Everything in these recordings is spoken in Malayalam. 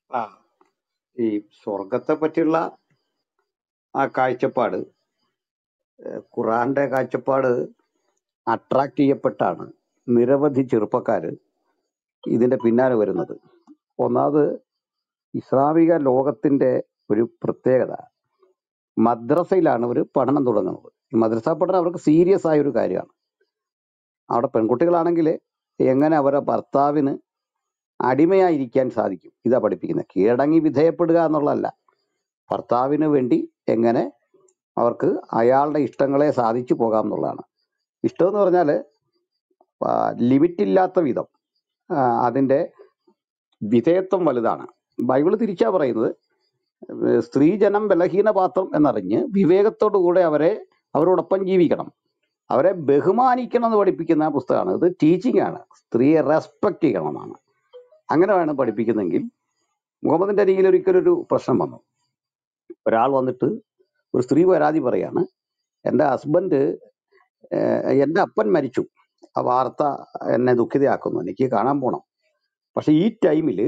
ആ ഈ സ്വർഗത്തെ പറ്റിയുള്ള ആ കാഴ്ചപ്പാട് ഏഹ് ഖുറാന്റെ കാഴ്ചപ്പാട് അട്രാക്ട് ചെയ്യപ്പെട്ടാണ് നിരവധി ചെറുപ്പക്കാര് ഇതിന്റെ പിന്നാലെ വരുന്നത് ഒന്നാമത് ഇസ്ലാമിക ലോകത്തിന്റെ ഒരു പ്രത്യേകത മദ്രസയിലാണ് അവർ പഠനം തുടങ്ങുന്നത് ഈ മദ്രസ പഠനം അവർക്ക് സീരിയസ് ആയ ഒരു കാര്യമാണ് അവിടെ പെൺകുട്ടികളാണെങ്കിൽ എങ്ങനെ അവരുടെ ഭർത്താവിന് അടിമയായിരിക്കാൻ സാധിക്കും ഇതാ പഠിപ്പിക്കുന്നത് കീഴടങ്ങി വിധേയപ്പെടുക എന്നുള്ളതല്ല ഭർത്താവിന് വേണ്ടി എങ്ങനെ അവർക്ക് അയാളുടെ ഇഷ്ടങ്ങളെ സാധിച്ചു പോകാം എന്നുള്ളതാണ് ഇഷ്ടം എന്ന് പറഞ്ഞാൽ ലിമിറ്റ് ഇല്ലാത്ത വിധം ആ, അതിന്റെ വിധേയത്വം വലുതാണ് ബൈബിള് തിരിച്ചാ പറയുന്നത് ഏഹ് സ്ത്രീജനം ബലഹീന പാത്രം എന്നറിഞ്ഞ് വിവേകത്തോടു കൂടെ അവരെ അവരോടൊപ്പം ജീവിക്കണം അവരെ ബഹുമാനിക്കണം എന്ന് പഠിപ്പിക്കുന്ന പുസ്തകമാണ് ഇത് ടീച്ചിങ് ആണ് സ്ത്രീയെ റെസ്പെക്ട് ചെയ്യണമെന്നാണ് അങ്ങനെ വേണം പഠിപ്പിക്കുന്നെങ്കിൽ മുഹമ്മദിന്റെ അരികിൽ ഒരിക്കലും ഒരു പ്രശ്നം വന്നു ഒരാൾ വന്നിട്ട് ഒരു സ്ത്രീ പരാതി പറയാണ് എൻ്റെ ഹസ്ബൻഡ് എൻ്റെ അപ്പൻ മരിച്ചു ആ വാർത്ത എന്നെ ദുഃഖിതയാക്കുന്നു എനിക്ക് കാണാൻ പോണം പക്ഷെ ഈ ടൈമിൽ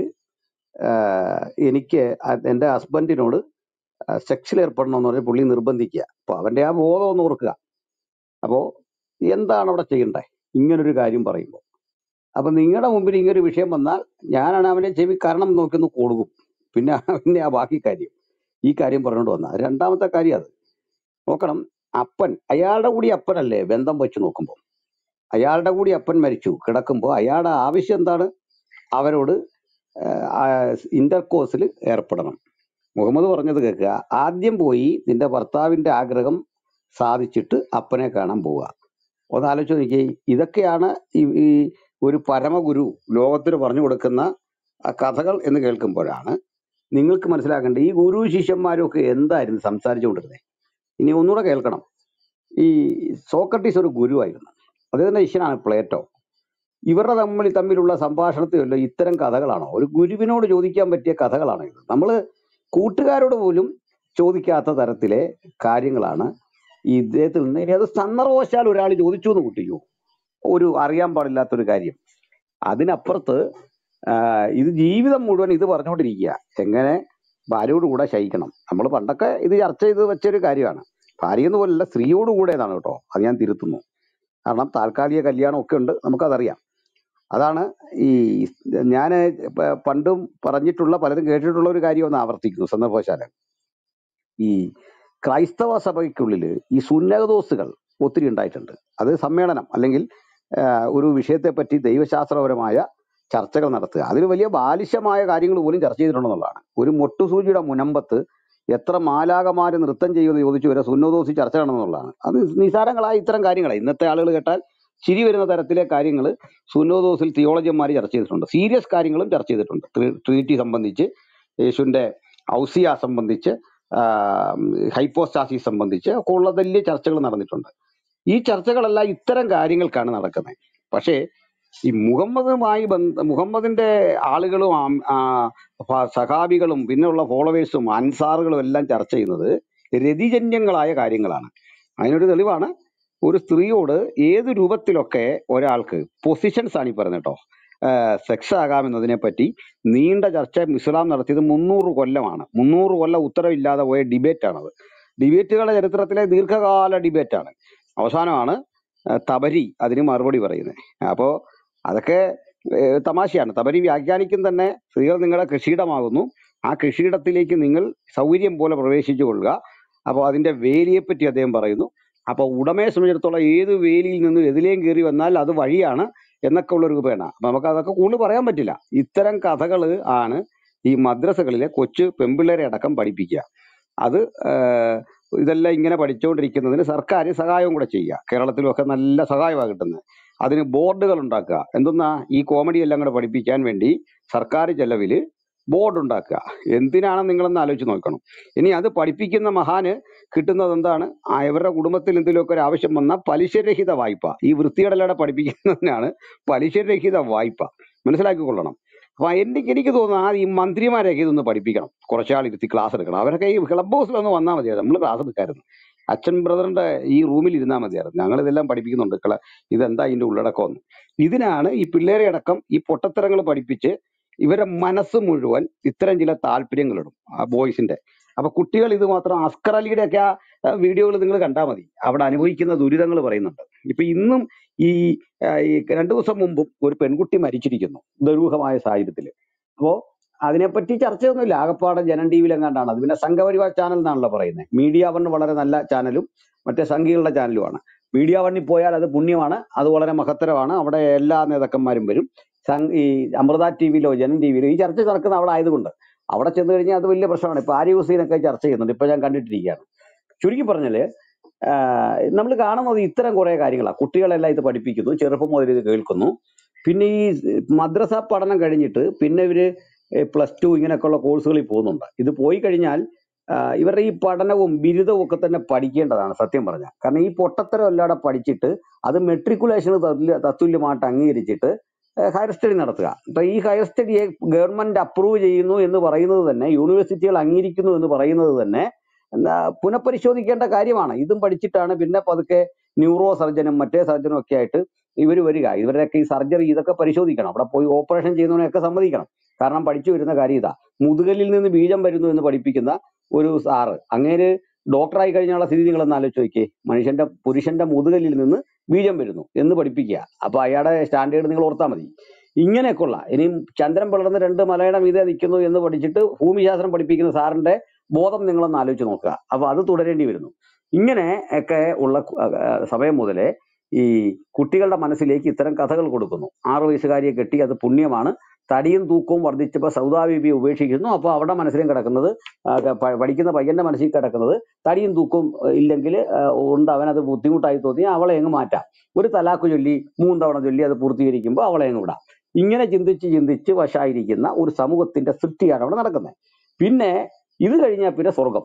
എനിക്ക് അ- എൻ്റെ ഹസ്ബൻഡിനോട് സെക്സിൽ ഏർപ്പെടണമെന്ന് പറഞ്ഞ് പുള്ളി നിർബന്ധിക്കുക അപ്പൊ അവന്റെ ആ ബോധം ഒന്ന് ഓർക്കുക അപ്പോ എന്താണ് അവിടെ ചെയ്യണ്ടേ ഇങ്ങനൊരു കാര്യം പറയുമ്പോൾ അപ്പൊ നിങ്ങളുടെ മുമ്പിൽ ഇങ്ങനൊരു വിഷയം വന്നാൽ ഞാനാണ് അവന്റെ ചെവി കാരണം നോക്കി ഒന്ന് കൊടുക്കും പിന്നെ പിന്നെ ആ ബാക്കി കാര്യം ഈ കാര്യം പറഞ്ഞുകൊണ്ട് വന്ന രണ്ടാമത്തെ കാര്യം അത് നോക്കണം അപ്പൻ അയാളുടെ കൂടി അപ്പനല്ലേ ബന്ധം വെച്ച് നോക്കുമ്പോൾ അയാളുടെ കൂടി അപ്പൻ മരിച്ചു കിടക്കുമ്പോൾ അയാളുടെ ആവശ്യം എന്താണ് അവരോട് ഇന്റർകോഴ്സിൽ ഏർപ്പെടണം മുഹമ്മദ് പറഞ്ഞത് കേൾക്കുക ആദ്യം പോയി നിന്റെ ഭർത്താവിന്റെ ആഗ്രഹം സാധിച്ചിട്ട് അപ്പനെ കാണാൻ പോവുക ഒന്ന് ആലോചിച്ച് നോക്കിയേ ഇതൊക്കെയാണ് ഈ ഈ ഒരു പരമഗുരു ലോകത്തിന് പറഞ്ഞു കൊടുക്കുന്ന ആ കഥകൾ എന്ന് കേൾക്കുമ്പോഴാണ് നിങ്ങൾക്ക് മനസ്സിലാക്കേണ്ടത് ഈ ഗുരു ശിഷ്യന്മാരും ഒക്കെ എന്തായിരുന്നു സംസാരിച്ചുകൊണ്ടിരുന്നത് ഇനി ഒന്നുകൂടെ കേൾക്കണം ഈ സോക്രട്ടീസ് ഒരു ഗുരുവായിരുന്നു അദ്ദേഹത്തിന്റെ ശിഷ്യനാണ് പ്ലേറ്റോ ഇവരുടെ തമ്മിൽ തമ്മിലുള്ള സംഭാഷണത്തിലല്ലോ ഇത്തരം കഥകളാണോ ഒരു ഗുരുവിനോട് ചോദിക്കാൻ പറ്റിയ കഥകളാണ് ഇത് നമ്മൾ കൂട്ടുകാരോട് പോലും ചോദിക്കാത്ത തരത്തിലെ കാര്യങ്ങളാണ് ഈ ഇദ്ദേഹത്തിൽ നിന്ന് ഇനി അത് സന്ദർഭവശാൽ ഒരാൾ ചോദിച്ചു എന്ന് കൂട്ടിക്കോ ഒരു അറിയാൻ പാടില്ലാത്തൊരു കാര്യം അതിനപ്പുറത്ത് ആ, ഇത് ജീവിതം മുഴുവൻ ഇത് പറഞ്ഞുകൊണ്ടിരിക്കുക എങ്ങനെ ഭാര്യയോട് കൂടെ ശയിക്കണം നമ്മൾ പണ്ടൊക്കെ ഇത് ചർച്ച ചെയ്ത് വെച്ചൊരു കാര്യമാണ് ഭാര്യ എന്ന് പോലല്ല സ്ത്രീയോട് കൂടെ എന്നാണ് കേട്ടോ അത് ഞാൻ തിരുത്തുന്നു കാരണം താൽക്കാലിക കല്യാണം ഒക്കെ ഉണ്ട് നമുക്കതറിയാം അതാണ് ഈ ഞാൻ പണ്ടും പറഞ്ഞിട്ടുള്ള പലരും കേട്ടിട്ടുള്ള ഒരു കാര്യം ഒന്ന് ആവർത്തിക്കുന്നു സന്ദർഭവശാല ഈ ക്രൈസ്തവ സഭയ്ക്കുള്ളിൽ ഈ സുന്നകദോസുകൾ ഒത്തിരി ഉണ്ടായിട്ടുണ്ട് അത് സമ്മേളനം അല്ലെങ്കിൽ ആ, ഒരു വിഷയത്തെപ്പറ്റി ദൈവശാസ്ത്രപരമായ ചർച്ചകൾ നടത്തുക അതിൽ വലിയ ബാലിശമായ കാര്യങ്ങൾ പോലും ചർച്ച ചെയ്തിട്ടുണ്ടെന്നുള്ളതാണ് ഒരു മൊട്ടുസൂചിയുടെ മുനമ്പത്ത് എത്ര മാലാകമാര് നൃത്തം ചെയ്യുമെന്ന് ചോദിച്ചു വരെ സുന്നോദോസി ചർച്ച ചെയ്യണമെന്നുള്ളതാണ് അത് നിസാരങ്ങളായ ഇത്തരം കാര്യങ്ങളാണ് ഇന്നത്തെ ആളുകൾ കേട്ടാൽ ചിരി വരുന്ന തരത്തിലെ കാര്യങ്ങൾ സുന്നോദോസിൽ തിയോളജിയന്മാർ ചർച്ച ചെയ്തിട്ടുണ്ട് സീരിയസ് കാര്യങ്ങളും ചർച്ച ചെയ്തിട്ടുണ്ട് ട്രി- ട്രീറ്റി സംബന്ധിച്ച് യേശുവിന്റെ ഔസിയ സംബന്ധിച്ച് ഹൈപ്പോസ്റ്റാസി സംബന്ധിച്ച് ഒക്കെ ഉള്ള വലിയ ചർച്ചകൾ നടന്നിട്ടുണ്ട് ഈ ചർച്ചകളെല്ലാം ഇത്തരം കാര്യങ്ങൾക്കാണ് നടക്കുന്നത് പക്ഷേ ഈ മുഹമ്മദുമായി ബന്ധ മുഹമ്മദിന്റെ ആളുകളും ആം- ആ, ഫ- സഹാബികളും പിന്നെയുള്ള ഫോളോവേഴ്സും അൻസാറുകളും എല്ലാം ചർച്ച ചെയ്യുന്നത് രതിജന്യങ്ങളായ കാര്യങ്ങളാണ് അതിനൊരു തെളിവാണ് ഒരു സ്ത്രീയോട് ഏത് രൂപത്തിലൊക്കെ ഒരാൾക്ക് പൊസിഷൻസ് ആണ് ഈ പറയുന്നത് കേട്ടോ സെക്സ് ആകാമെന്നതിനെ പറ്റി നീണ്ട ചർച്ച ഇസ്ലാം നടത്തിയത് മുന്നൂറ് കൊല്ലമാണ് മുന്നൂറ് കൊല്ലം ഉത്തരവില്ലാതെ പോയ ഡിബേറ്റ് ആണത് ഡിബേറ്റുകളുടെ ചരിത്രത്തിലെ ദീർഘകാല ഡിബേറ്റ് ആണ് അവസാനമാണ് ആ, തബരി അതിന് മറുപടി പറയുന്നത് അപ്പോ അതൊക്കെ ഏഹ്, തമാശയാണ് തബരി വ്യാഖ്യാനിക്കും തന്നെ സ്ത്രീകൾ നിങ്ങളുടെ കൃഷിയിടമാകുന്നു ആ കൃഷിയിടത്തിലേക്ക് നിങ്ങൾ സൗകര്യം പോലെ പ്രവേശിച്ചു കൊള്ളുക അപ്പോൾ അതിന്റെ വേലിയെ പറ്റി അദ്ദേഹം പറയുന്നു അപ്പൊ ഉടമയെ സംബന്ധിച്ചിടത്തോളം ഏത് വേലിയിൽ നിന്നും എതിലേം കയറി വന്നാൽ അത് വഴിയാണ് എന്നൊക്കെ ഉള്ള ഒരു രൂപേണ അപ്പൊ നമുക്ക് അതൊക്കെ കൂടുതൽ പറയാൻ പറ്റില്ല ഇത്തരം കഥകൾ ആണ് ഈ മദ്രസകളിലെ കൊച്ചു പെമ്പിള്ളേരെ അടക്കം പഠിപ്പിക്കുക അത് ആഹ്, ഇതെല്ലാം ഇങ്ങനെ പഠിച്ചുകൊണ്ടിരിക്കുന്നതിന് സർക്കാർ സഹായവും കൂടെ ചെയ്യുക കേരളത്തിലൊക്കെ നല്ല സഹായമാണ് കിട്ടുന്നത് അതിന് ബോർഡുകൾ ഉണ്ടാക്കുക എന്തെന്നാ ഈ കോമഡി എല്ലാം കൂടെ പഠിപ്പിക്കാൻ വേണ്ടി സർക്കാർ ചെലവില് ബോർഡ് ഉണ്ടാക്കുക എന്തിനാണെന്ന് നിങ്ങളൊന്ന് ആലോചിച്ച് നോക്കണം ഇനി അത് പഠിപ്പിക്കുന്ന മഹാന് കിട്ടുന്നത് എന്താണ് ആ ഇവരുടെ കുടുംബത്തിൽ എന്തെങ്കിലുമൊക്കെ ഒരു ആവശ്യം വന്നാൽ പലിശരഹിത വായ്പ ഈ വൃത്തികടലയുടെ പഠിപ്പിക്കുന്നതിനാണ് പലിശരഹിത വായ്പ മനസ്സിലാക്കിക്കൊള്ളണം അപ്പൊ എനിക്ക് എനിക്ക് തോന്നുന്നു ആ ഈ മന്ത്രിമാരെയൊക്കെ ഇതൊന്ന് പഠിപ്പിക്കണം കുറച്ചാൾ ഇരുത്തി ക്ലാസ് എടുക്കണം അവരൊക്കെ ഈ ക്ലബ് ഹൗസിലൊന്ന് വന്നാൽ മതിയായിരുന്നു നമ്മൾ ക്ലാസ് എടുക്കായിരുന്നു അച്ഛൻ ബ്രദറിന്റെ ഈ റൂമിൽ ഇരുന്നാൽ മതിയായിരുന്നു ഞങ്ങൾ ഇതെല്ലാം പഠിപ്പിക്കുന്നുണ്ട് ക്ല- ഇതെന്താ ഇതിന്റെ ഉള്ളടക്കം എന്ന് ഇതിനാണ് ഈ പിള്ളേരെ അടക്കം ഈ പൊട്ടത്തരങ്ങൾ പഠിപ്പിച്ച് ഇവരുടെ മനസ്സ് മുഴുവൻ ഇത്തരം ചില താല്പര്യങ്ങളിടും ആ ബോയ്സിന്റെ അപ്പൊ കുട്ടികൾ ഇത് മാത്രം അസ്കർ അലിയുടെ ഒക്കെ ആ വീഡിയോകൾ നിങ്ങൾ കണ്ടാൽ മതി അവിടെ അനുഭവിക്കുന്ന ദുരിതങ്ങൾ പറയുന്നുണ്ട് ഇപ്പൊ ഇന്നും ഈ ആ, ഈ രണ്ടു ദിവസം മുമ്പും ഒരു പെൺകുട്ടി മരിച്ചിരിക്കുന്നു ദുരൂഹമായ സാഹചര്യത്തിൽ അപ്പോ അതിനെപ്പറ്റി ചർച്ചയൊന്നുമില്ല ആകപ്പാടെ ജനം ടി വിയിൽ എങ്ങാണ്ടാണ് അത് പിന്നെ സംഘപരിവാർ ചാനൽ എന്നാണല്ലോ പറയുന്നത് മീഡിയ വൺ വളരെ നല്ല ചാനലും മറ്റേ സംഘികളുടെ ചാനലുമാണ് മീഡിയ വണ്ണിൽ പോയാൽ അത് പുണ്യമാണ് അത് വളരെ മഹത്തരമാണ് അവിടെ എല്ലാ നേതാക്കന്മാരും വരും സം- ഈ അമൃത ടി വിയിലോ ജനം ടി വിയിലോ ഈ ചർച്ച നടക്കുന്ന അവിടെ ആയതുകൊണ്ട് അവിടെ ചെന്ന് കഴിഞ്ഞാൽ അത് വലിയ പ്രശ്നമാണ് ഇപ്പൊ ആര്യ ഹുസൈനൊക്കെ ചർച്ച ചെയ്യുന്നുണ്ട് ഇപ്പൊ ഞാൻ കണ്ടിട്ടിരിക്കുകയാണ് ചുരുക്കി പറഞ്ഞാല് നമ്മൾ കാണുന്നത് ഇത്തരം കുറെ കാര്യങ്ങളാണ് കുട്ടികളെല്ലാം ഇത് പഠിപ്പിക്കുന്നു ചെറുപ്പം മുതൽ ഇത് കേൾക്കുന്നു പിന്നെ ഈ മദ്രസ പഠനം കഴിഞ്ഞിട്ട് പിന്നെ ഇവര് പ്ലസ് ടു ഇങ്ങനെയൊക്കെയുള്ള കോഴ്സുകളിൽ പോകുന്നുണ്ട് ഇത് പോയി കഴിഞ്ഞാൽ ആ, ഇവരുടെ ഈ പഠനവും ബിരുദവും ഒക്കെ തന്നെ പഠിക്കേണ്ടതാണ് സത്യം പറഞ്ഞാൽ കാരണം ഈ പൊട്ടത്തരം എല്ലാടെ പഠിച്ചിട്ട് അത് മെട്രിക്കുലേഷന് തത്തുല്യമായിട്ട് അംഗീകരിച്ചിട്ട് ഹയർ സ്റ്റഡി നടത്തുക ഇപ്പൊ ഈ ഹയർ സ്റ്റഡിയെ ഗവൺമെന്റ് അപ്രൂവ് ചെയ്യുന്നു എന്ന് പറയുന്നത് തന്നെ യൂണിവേഴ്സിറ്റികൾ അംഗീകരിക്കുന്നു എന്ന് പറയുന്നത് തന്നെ എന്താ പുനഃപരിശോധിക്കേണ്ട കാര്യമാണ് ഇതും പഠിച്ചിട്ടാണ് പിന്നെ പതുക്കെ ന്യൂറോ സർജനും മറ്റേ സർജനും ഒക്കെ ആയിട്ട് ഇവർ വരിക ഇവരുടെയൊക്കെ ഈ സർജറി ഇതൊക്കെ പരിശോധിക്കണം അവിടെ പോയി ഓപ്പറേഷൻ ചെയ്യുന്നവനെയൊക്കെ സമ്മതിക്കണം കാരണം പഠിച്ചു വരുന്ന കാര്യം ഇതാ മുതുകലിൽ നിന്ന് ബീജം വരുന്നു എന്ന് പഠിപ്പിക്കുന്ന ഒരു സാറ് അങ്ങേര് ഡോക്ടറായി കഴിഞ്ഞുള്ള സ്ഥിതി നിങ്ങളൊന്ന് ആലോചിച്ച് നോക്കിയേ മനുഷ്യന്റെ പുരുഷന്റെ മുതുകലിൽ നിന്ന് ബീജം വരുന്നു എന്ന് പഠിപ്പിക്കുക അപ്പൊ അയാളുടെ സ്റ്റാൻഡേർഡ് നിങ്ങൾ ഓർത്താൽ മതി ഇങ്ങനെയൊക്കെയുള്ള ഇനിയും ചന്ദ്രൻ പിളർന്ന് രണ്ട് മലയുടെ മീതെ നിൽക്കുന്നു എന്ന് പഠിച്ചിട്ട് ഭൂമിശാസ്ത്രം പഠിപ്പിക്കുന്ന സാറിന്റെ ബോധം നിങ്ങളൊന്ന് ആലോചിച്ച് നോക്കുക അപ്പൊ അത് തുടരേണ്ടി വരുന്നു ഇങ്ങനെ ഒക്കെ ഉള്ള കു- ആ, ആ, സമയം മുതലേ ഈ കുട്ടികളുടെ മനസ്സിലേക്ക് ഇത്തരം കഥകൾ കൊടുക്കുന്നു ആറു വയസ്സുകാരിയെ കെട്ടി അത് പുണ്യമാണ് തടിയും തൂക്കവും വർദ്ധിച്ചപ്പോൾ സൗദാ ബീബിയെ ഉപേക്ഷിക്കുന്നു അപ്പോൾ അവിടെ മനസ്സിലും കിടക്കുന്നത് ആ, പ- പഠിക്കുന്ന പയ്യന്റെ മനസ്സിൽ കിടക്കുന്നത് തടിയും തൂക്കവും ഇല്ലെങ്കിൽ ഉണ്ട് അവനത് ബുദ്ധിമുട്ടായി തോന്നി അവളെ അങ്ങ് മാറ്റാം ഒരു തലാക്ക് ചൊല്ലി മൂന്ന് തവണ ചൊല്ലി അത് പൂർത്തീകരിക്കുമ്പോൾ അവളെ അങ്ങ് വിടാം ഇങ്ങനെ ചിന്തിച്ച് ചിന്തിച്ച് വശായിരിക്കുന്ന ഒരു സമൂഹത്തിന്റെ സൃഷ്ടിയാണ് അവിടെ നടക്കുന്നത് പിന്നെ ഇത് കഴിഞ്ഞാൽ പിന്നെ സ്വർഗം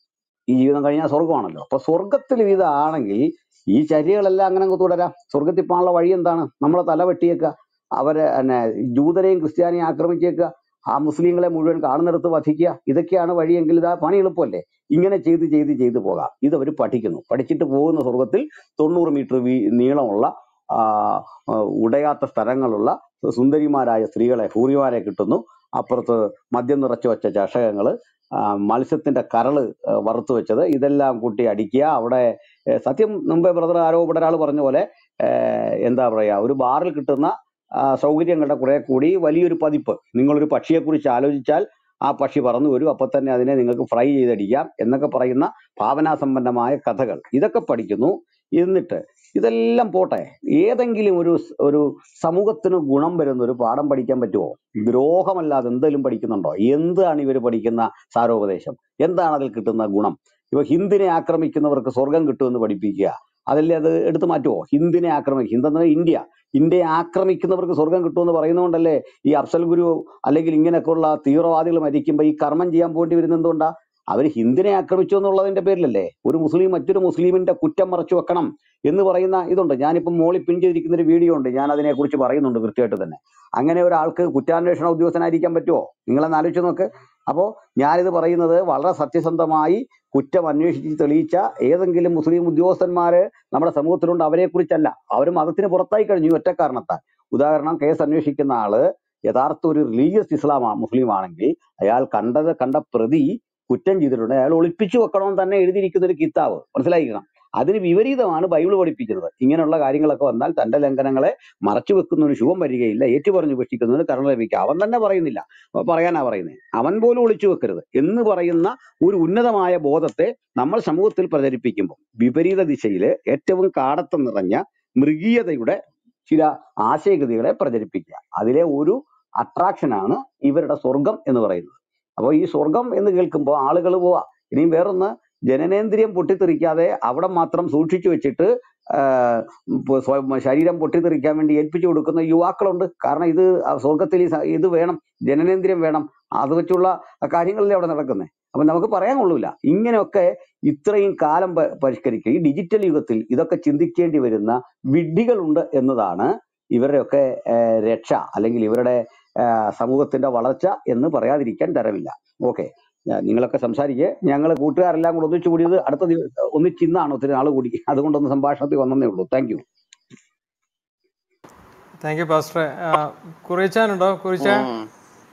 ഈ ജീവിതം കഴിഞ്ഞാൽ സ്വർഗമാണല്ലോ അപ്പൊ സ്വർഗത്തിൽ ഇതാണെങ്കിൽ ഈ ചര്യകളെല്ലാം അങ്ങനെ അങ്ങ് തുടരാം സ്വർഗത്തിൽ പോകാനുള്ള വഴി എന്താണ് നമ്മളെ തല വെട്ടിയേക്കുക അവരെ പിന്നെ ജൂതരെയും ക്രിസ്ത്യാനിയും ആക്രമിച്ചേക്കുക ആ മുസ്ലിങ്ങളെ മുഴുവൻ കാണുന്നിടത്ത് വധിക്കുക ഇതൊക്കെയാണ് വഴിയെങ്കിൽ ഇതാ പണി എളുപ്പമല്ലേ ഇങ്ങനെ ചെയ്ത് ചെയ്ത് ചെയ്ത് പോകാം ഇത് അവർ പഠിക്കുന്നു പഠിച്ചിട്ട് പോകുന്ന സ്വർഗത്തിൽ തൊണ്ണൂറ് മീറ്റർ വീ നീളമുള്ള ആ, ആ, ഉടയാത്ത സ്ഥലങ്ങളുള്ള സുന്ദരിമാരായ സ്ത്രീകളെ ഹൂറിമാരെ കിട്ടുന്നു അപ്പുറത്ത് മദ്യം നിറച്ചു വെച്ച ചഷകങ്ങള് ആ, മത്സ്യത്തിന്റെ കരള് ആ, വറുത്ത് വെച്ചത് ഇതെല്ലാം കൂട്ടി അടിക്കുക അവിടെ ഏ, സത്യം മുമ്പേ ബ്രദർ ആരോ ഇവിടെ ഒരാൾ പറഞ്ഞ പോലെ ഏ, എന്താ പറയാ ഒരു ബാറിൽ കിട്ടുന്ന ആ, സൗകര്യങ്ങളുടെ കുറെ കൂടി വലിയൊരു പതിപ്പ് നിങ്ങളൊരു പക്ഷിയെ കുറിച്ച് ആലോചിച്ചാൽ ആ പക്ഷി പറന്നു വരും അപ്പൊ തന്നെ അതിനെ നിങ്ങൾക്ക് ഫ്രൈ ചെയ്തടിക്കാം എന്നൊക്കെ പറയുന്ന ഭാവനാസമ്പന്നമായ കഥകൾ ഇതൊക്കെ പഠിക്കുന്നു എന്നിട്ട് ഇതെല്ലാം പോട്ടെ ഏതെങ്കിലും ഒരു സ്- ഒരു സമൂഹത്തിന് ഗുണം വരുന്ന ഒരു പാഠം പഠിക്കാൻ പറ്റുമോ ദ്രോഹമല്ലാതെ എന്തെങ്കിലും പഠിക്കുന്നുണ്ടോ എന്താണ് ഇവർ പഠിക്കുന്ന സാരോപദേശം എന്താണ് അതിൽ കിട്ടുന്ന ഗുണം ഇപ്പൊ ഹിന്ദിനെ ആക്രമിക്കുന്നവർക്ക് സ്വർഗം കിട്ടുമെന്ന് പഠിപ്പിക്കുക അതല്ലേ അത് എടുത്തു മാറ്റുമോ ഹിന്ദിനെ ആക്രമിക്കുക ഹിന്ദെന്ന് പറഞ്ഞാൽ ഇന്ത്യ ഇന്ത്യയെ ആക്രമിക്കുന്നവർക്ക് സ്വർഗം കിട്ടുമെന്ന് പറയുന്നതുകൊണ്ടല്ലേ ഈ അഫ്സൽ ഗുരു അല്ലെങ്കിൽ ഇങ്ങനെയൊക്കെയുള്ള തീവ്രവാദികൾ മരിക്കുമ്പോൾ ഈ കർമ്മം ചെയ്യാൻ പോണ്ടി വരുന്നത് എന്തുകൊണ്ടാ അവർ ഹിന്ദിനെ ആക്രമിച്ചു എന്നുള്ളതിന്റെ പേരിലല്ലേ ഒരു മുസ്ലിം മറ്റൊരു മുസ്ലിമിന്റെ കുറ്റം മറച്ചു വെക്കണം എന്ന് പറയുന്ന ഇതുണ്ട് ഞാനിപ്പം മോളിൽ പിൻ ചെയ്തിരിക്കുന്ന ഒരു വീഡിയോ ഉണ്ട് ഞാൻ അതിനെക്കുറിച്ച് പറയുന്നുണ്ട് കൃത്യമായിട്ട് തന്നെ അങ്ങനെ ഒരാൾക്ക് കുറ്റാന്വേഷണ ഉദ്യോഗസ്ഥനായിരിക്കാൻ പറ്റുമോ നിങ്ങളെന്ന് ആലോചിച്ച് നോക്ക് അപ്പോ ഞാനിത് പറയുന്നത് വളരെ സത്യസന്ധമായി കുറ്റം അന്വേഷിച്ച് തെളിയിച്ച ഏതെങ്കിലും മുസ്ലിം ഉദ്യോഗസ്ഥന്മാര് നമ്മുടെ സമൂഹത്തിലുണ്ട് അവരെ കുറിച്ചല്ല അവർ മതത്തിന് പുറത്തായി കഴിഞ്ഞു ഈ ഒറ്റ കാരണത്താൽ ഉദാഹരണം കേസ് അന്വേഷിക്കുന്ന ആള് യഥാർത്ഥ ഒരു റിലീജിയസ് ഇസ്ലാം ആ- മുസ്ലിം ആണെങ്കിൽ അയാൾ കണ്ടത് കണ്ട പ്രതി കുറ്റം ചെയ്തിട്ടുണ്ട് അയാൾ ഒളിപ്പിച്ചു വെക്കണമെന്ന് തന്നെ എഴുതിയിരിക്കുന്ന ഒരു കിതാബ് മനസ്സിലാക്കണം അതിന് വിപരീതമാണ് ബൈബിൾ പഠിപ്പിക്കുന്നത് ഇങ്ങനെയുള്ള കാര്യങ്ങളൊക്കെ വന്നാൽ തന്റെ ലംഘനങ്ങളെ മറച്ചു വെക്കുന്നതിന് ശുഭം വരികയില്ല ഏറ്റുപറഞ്ഞു ഉപേക്ഷിക്കുന്നതിന് കരുണ ലഭിക്കുക അവൻ തന്നെ പറയുന്നില്ല അപ്പൊ പറയാനാ പറയുന്നത് അവൻ പോലും ഒളിച്ചു വെക്കരുത് എന്ന് പറയുന്ന ഒരു ഉന്നതമായ ബോധത്തെ നമ്മൾ സമൂഹത്തിൽ പ്രചരിപ്പിക്കുമ്പോൾ വിപരീത ദിശയിൽ ഏറ്റവും കാടത്തം നിറഞ്ഞ മൃഗീയതയുടെ ചില ആശയഗതികളെ പ്രചരിപ്പിക്കുക അതിലെ ഒരു അട്രാക്ഷനാണ് ഇവരുടെ സ്വർഗം എന്ന് പറയുന്നത് അപ്പോൾ ഈ സ്വർഗം എന്ന് കേൾക്കുമ്പോൾ ആളുകൾ പോവാ ഇനിയും വേറൊന്ന് ജനനേന്ദ്രിയം പൊട്ടിത്തെറിക്കാതെ അവിടെ മാത്രം സൂക്ഷിച്ചു വെച്ചിട്ട് ആഹ് ഇപ്പൊ സ്വ- ശരീരം പൊട്ടിത്തെറിക്കാൻ വേണ്ടി ഏൽപ്പിച്ചു കൊടുക്കുന്ന യുവാക്കളുണ്ട് കാരണം ഇത് ആ സ്വർഗത്തിൽ ഈ സ- ഇത് വേണം ജനനേന്ദ്രിയം വേണം അത് വെച്ചുള്ള കാര്യങ്ങളല്ലേ അവിടെ നടക്കുന്നത് അപ്പൊ നമുക്ക് പറയാൻ കൊള്ളൂല ഇങ്ങനെയൊക്കെ ഇത്രയും കാലം പ- പരിഷ്കരിക്കുക ഈ ഡിജിറ്റൽ യുഗത്തിൽ ഇതൊക്കെ ചിന്തിക്കേണ്ടി വരുന്ന വിഡ്ഢികളുണ്ട് എന്നതാണ് ഇവരുടെയൊക്കെ ആഹ് രക്ഷ അല്ലെങ്കിൽ ഇവരുടെ ആഹ് സമൂഹത്തിന്റെ വളർച്ച എന്ന് പറയാതിരിക്കാൻ തരമില്ല ഓക്കെ നിങ്ങളൊക്കെ സംസാരിക്കുക ഞങ്ങൾ കൂട്ടുകാരെല്ലാം കൂടെ ഒന്നിച്ചു കൂടിയത് അടുത്ത ദിവസം ഒന്നിച്ച് ഇന്നാണ് ഒത്തിരി നാൾ കൂടി അതുകൊണ്ടൊന്ന് സംഭാഷണത്തിൽ വന്നേ ഉള്ളൂ താങ്ക് യു താങ്ക് യു പാസ്റ്ററെ കുറിച്ചാനുണ്ടോ കുറിച്ച ഉം.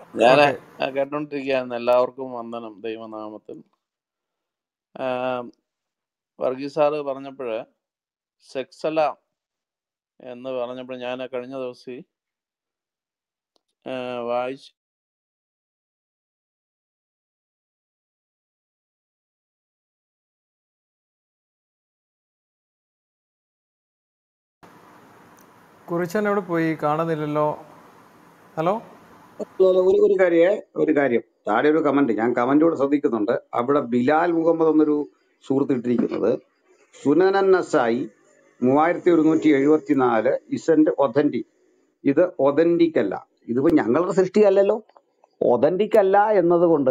ഞാൻ ഓക്കെ കേട്ടോണ്ടിരിക്കുകയായിരുന്നു എല്ലാവർക്കും വന്ദനം ദൈവനാമത്തിൽ ആ, വർഗീസ് സാറ് പറഞ്ഞപ്പോൾ സെക്സല എന്ന് പറഞ്ഞപ്പോൾ ഞാൻ കഴിഞ്ഞ ദിവസം ആ, വായിച്ച് കുറിച്ചൻ എവിടെ പോയി കാണുന്നില്ലല്ലോ ഹലോ അതുപോലെ ഒരു ഒരു കാര്യേ ഒരു കാര്യം താഴെ ഒരു കമന്റ് ഞാൻ കമന്റോട് ശ്രദ്ധിക്കുന്നുണ്ട് അവിടെ ബിലാൽ മുഹമ്മദ് എന്നൊരു സുഹൃത്ത് ഇട്ടിരിക്കുന്നത് സുനനൻ നസായി മൂവായിരത്തി ഒരുന്നൂറ്റി എഴുപത്തി നാല് ഇസന്റ് ഒതന്റിക് ഇത് ഒതന്റിക് അല്ല ഇതിപ്പോ ഞങ്ങളുടെ സൃഷ്ടിയല്ലല്ലോ ഒതന്റിക് അല്ല എന്നതുകൊണ്ട്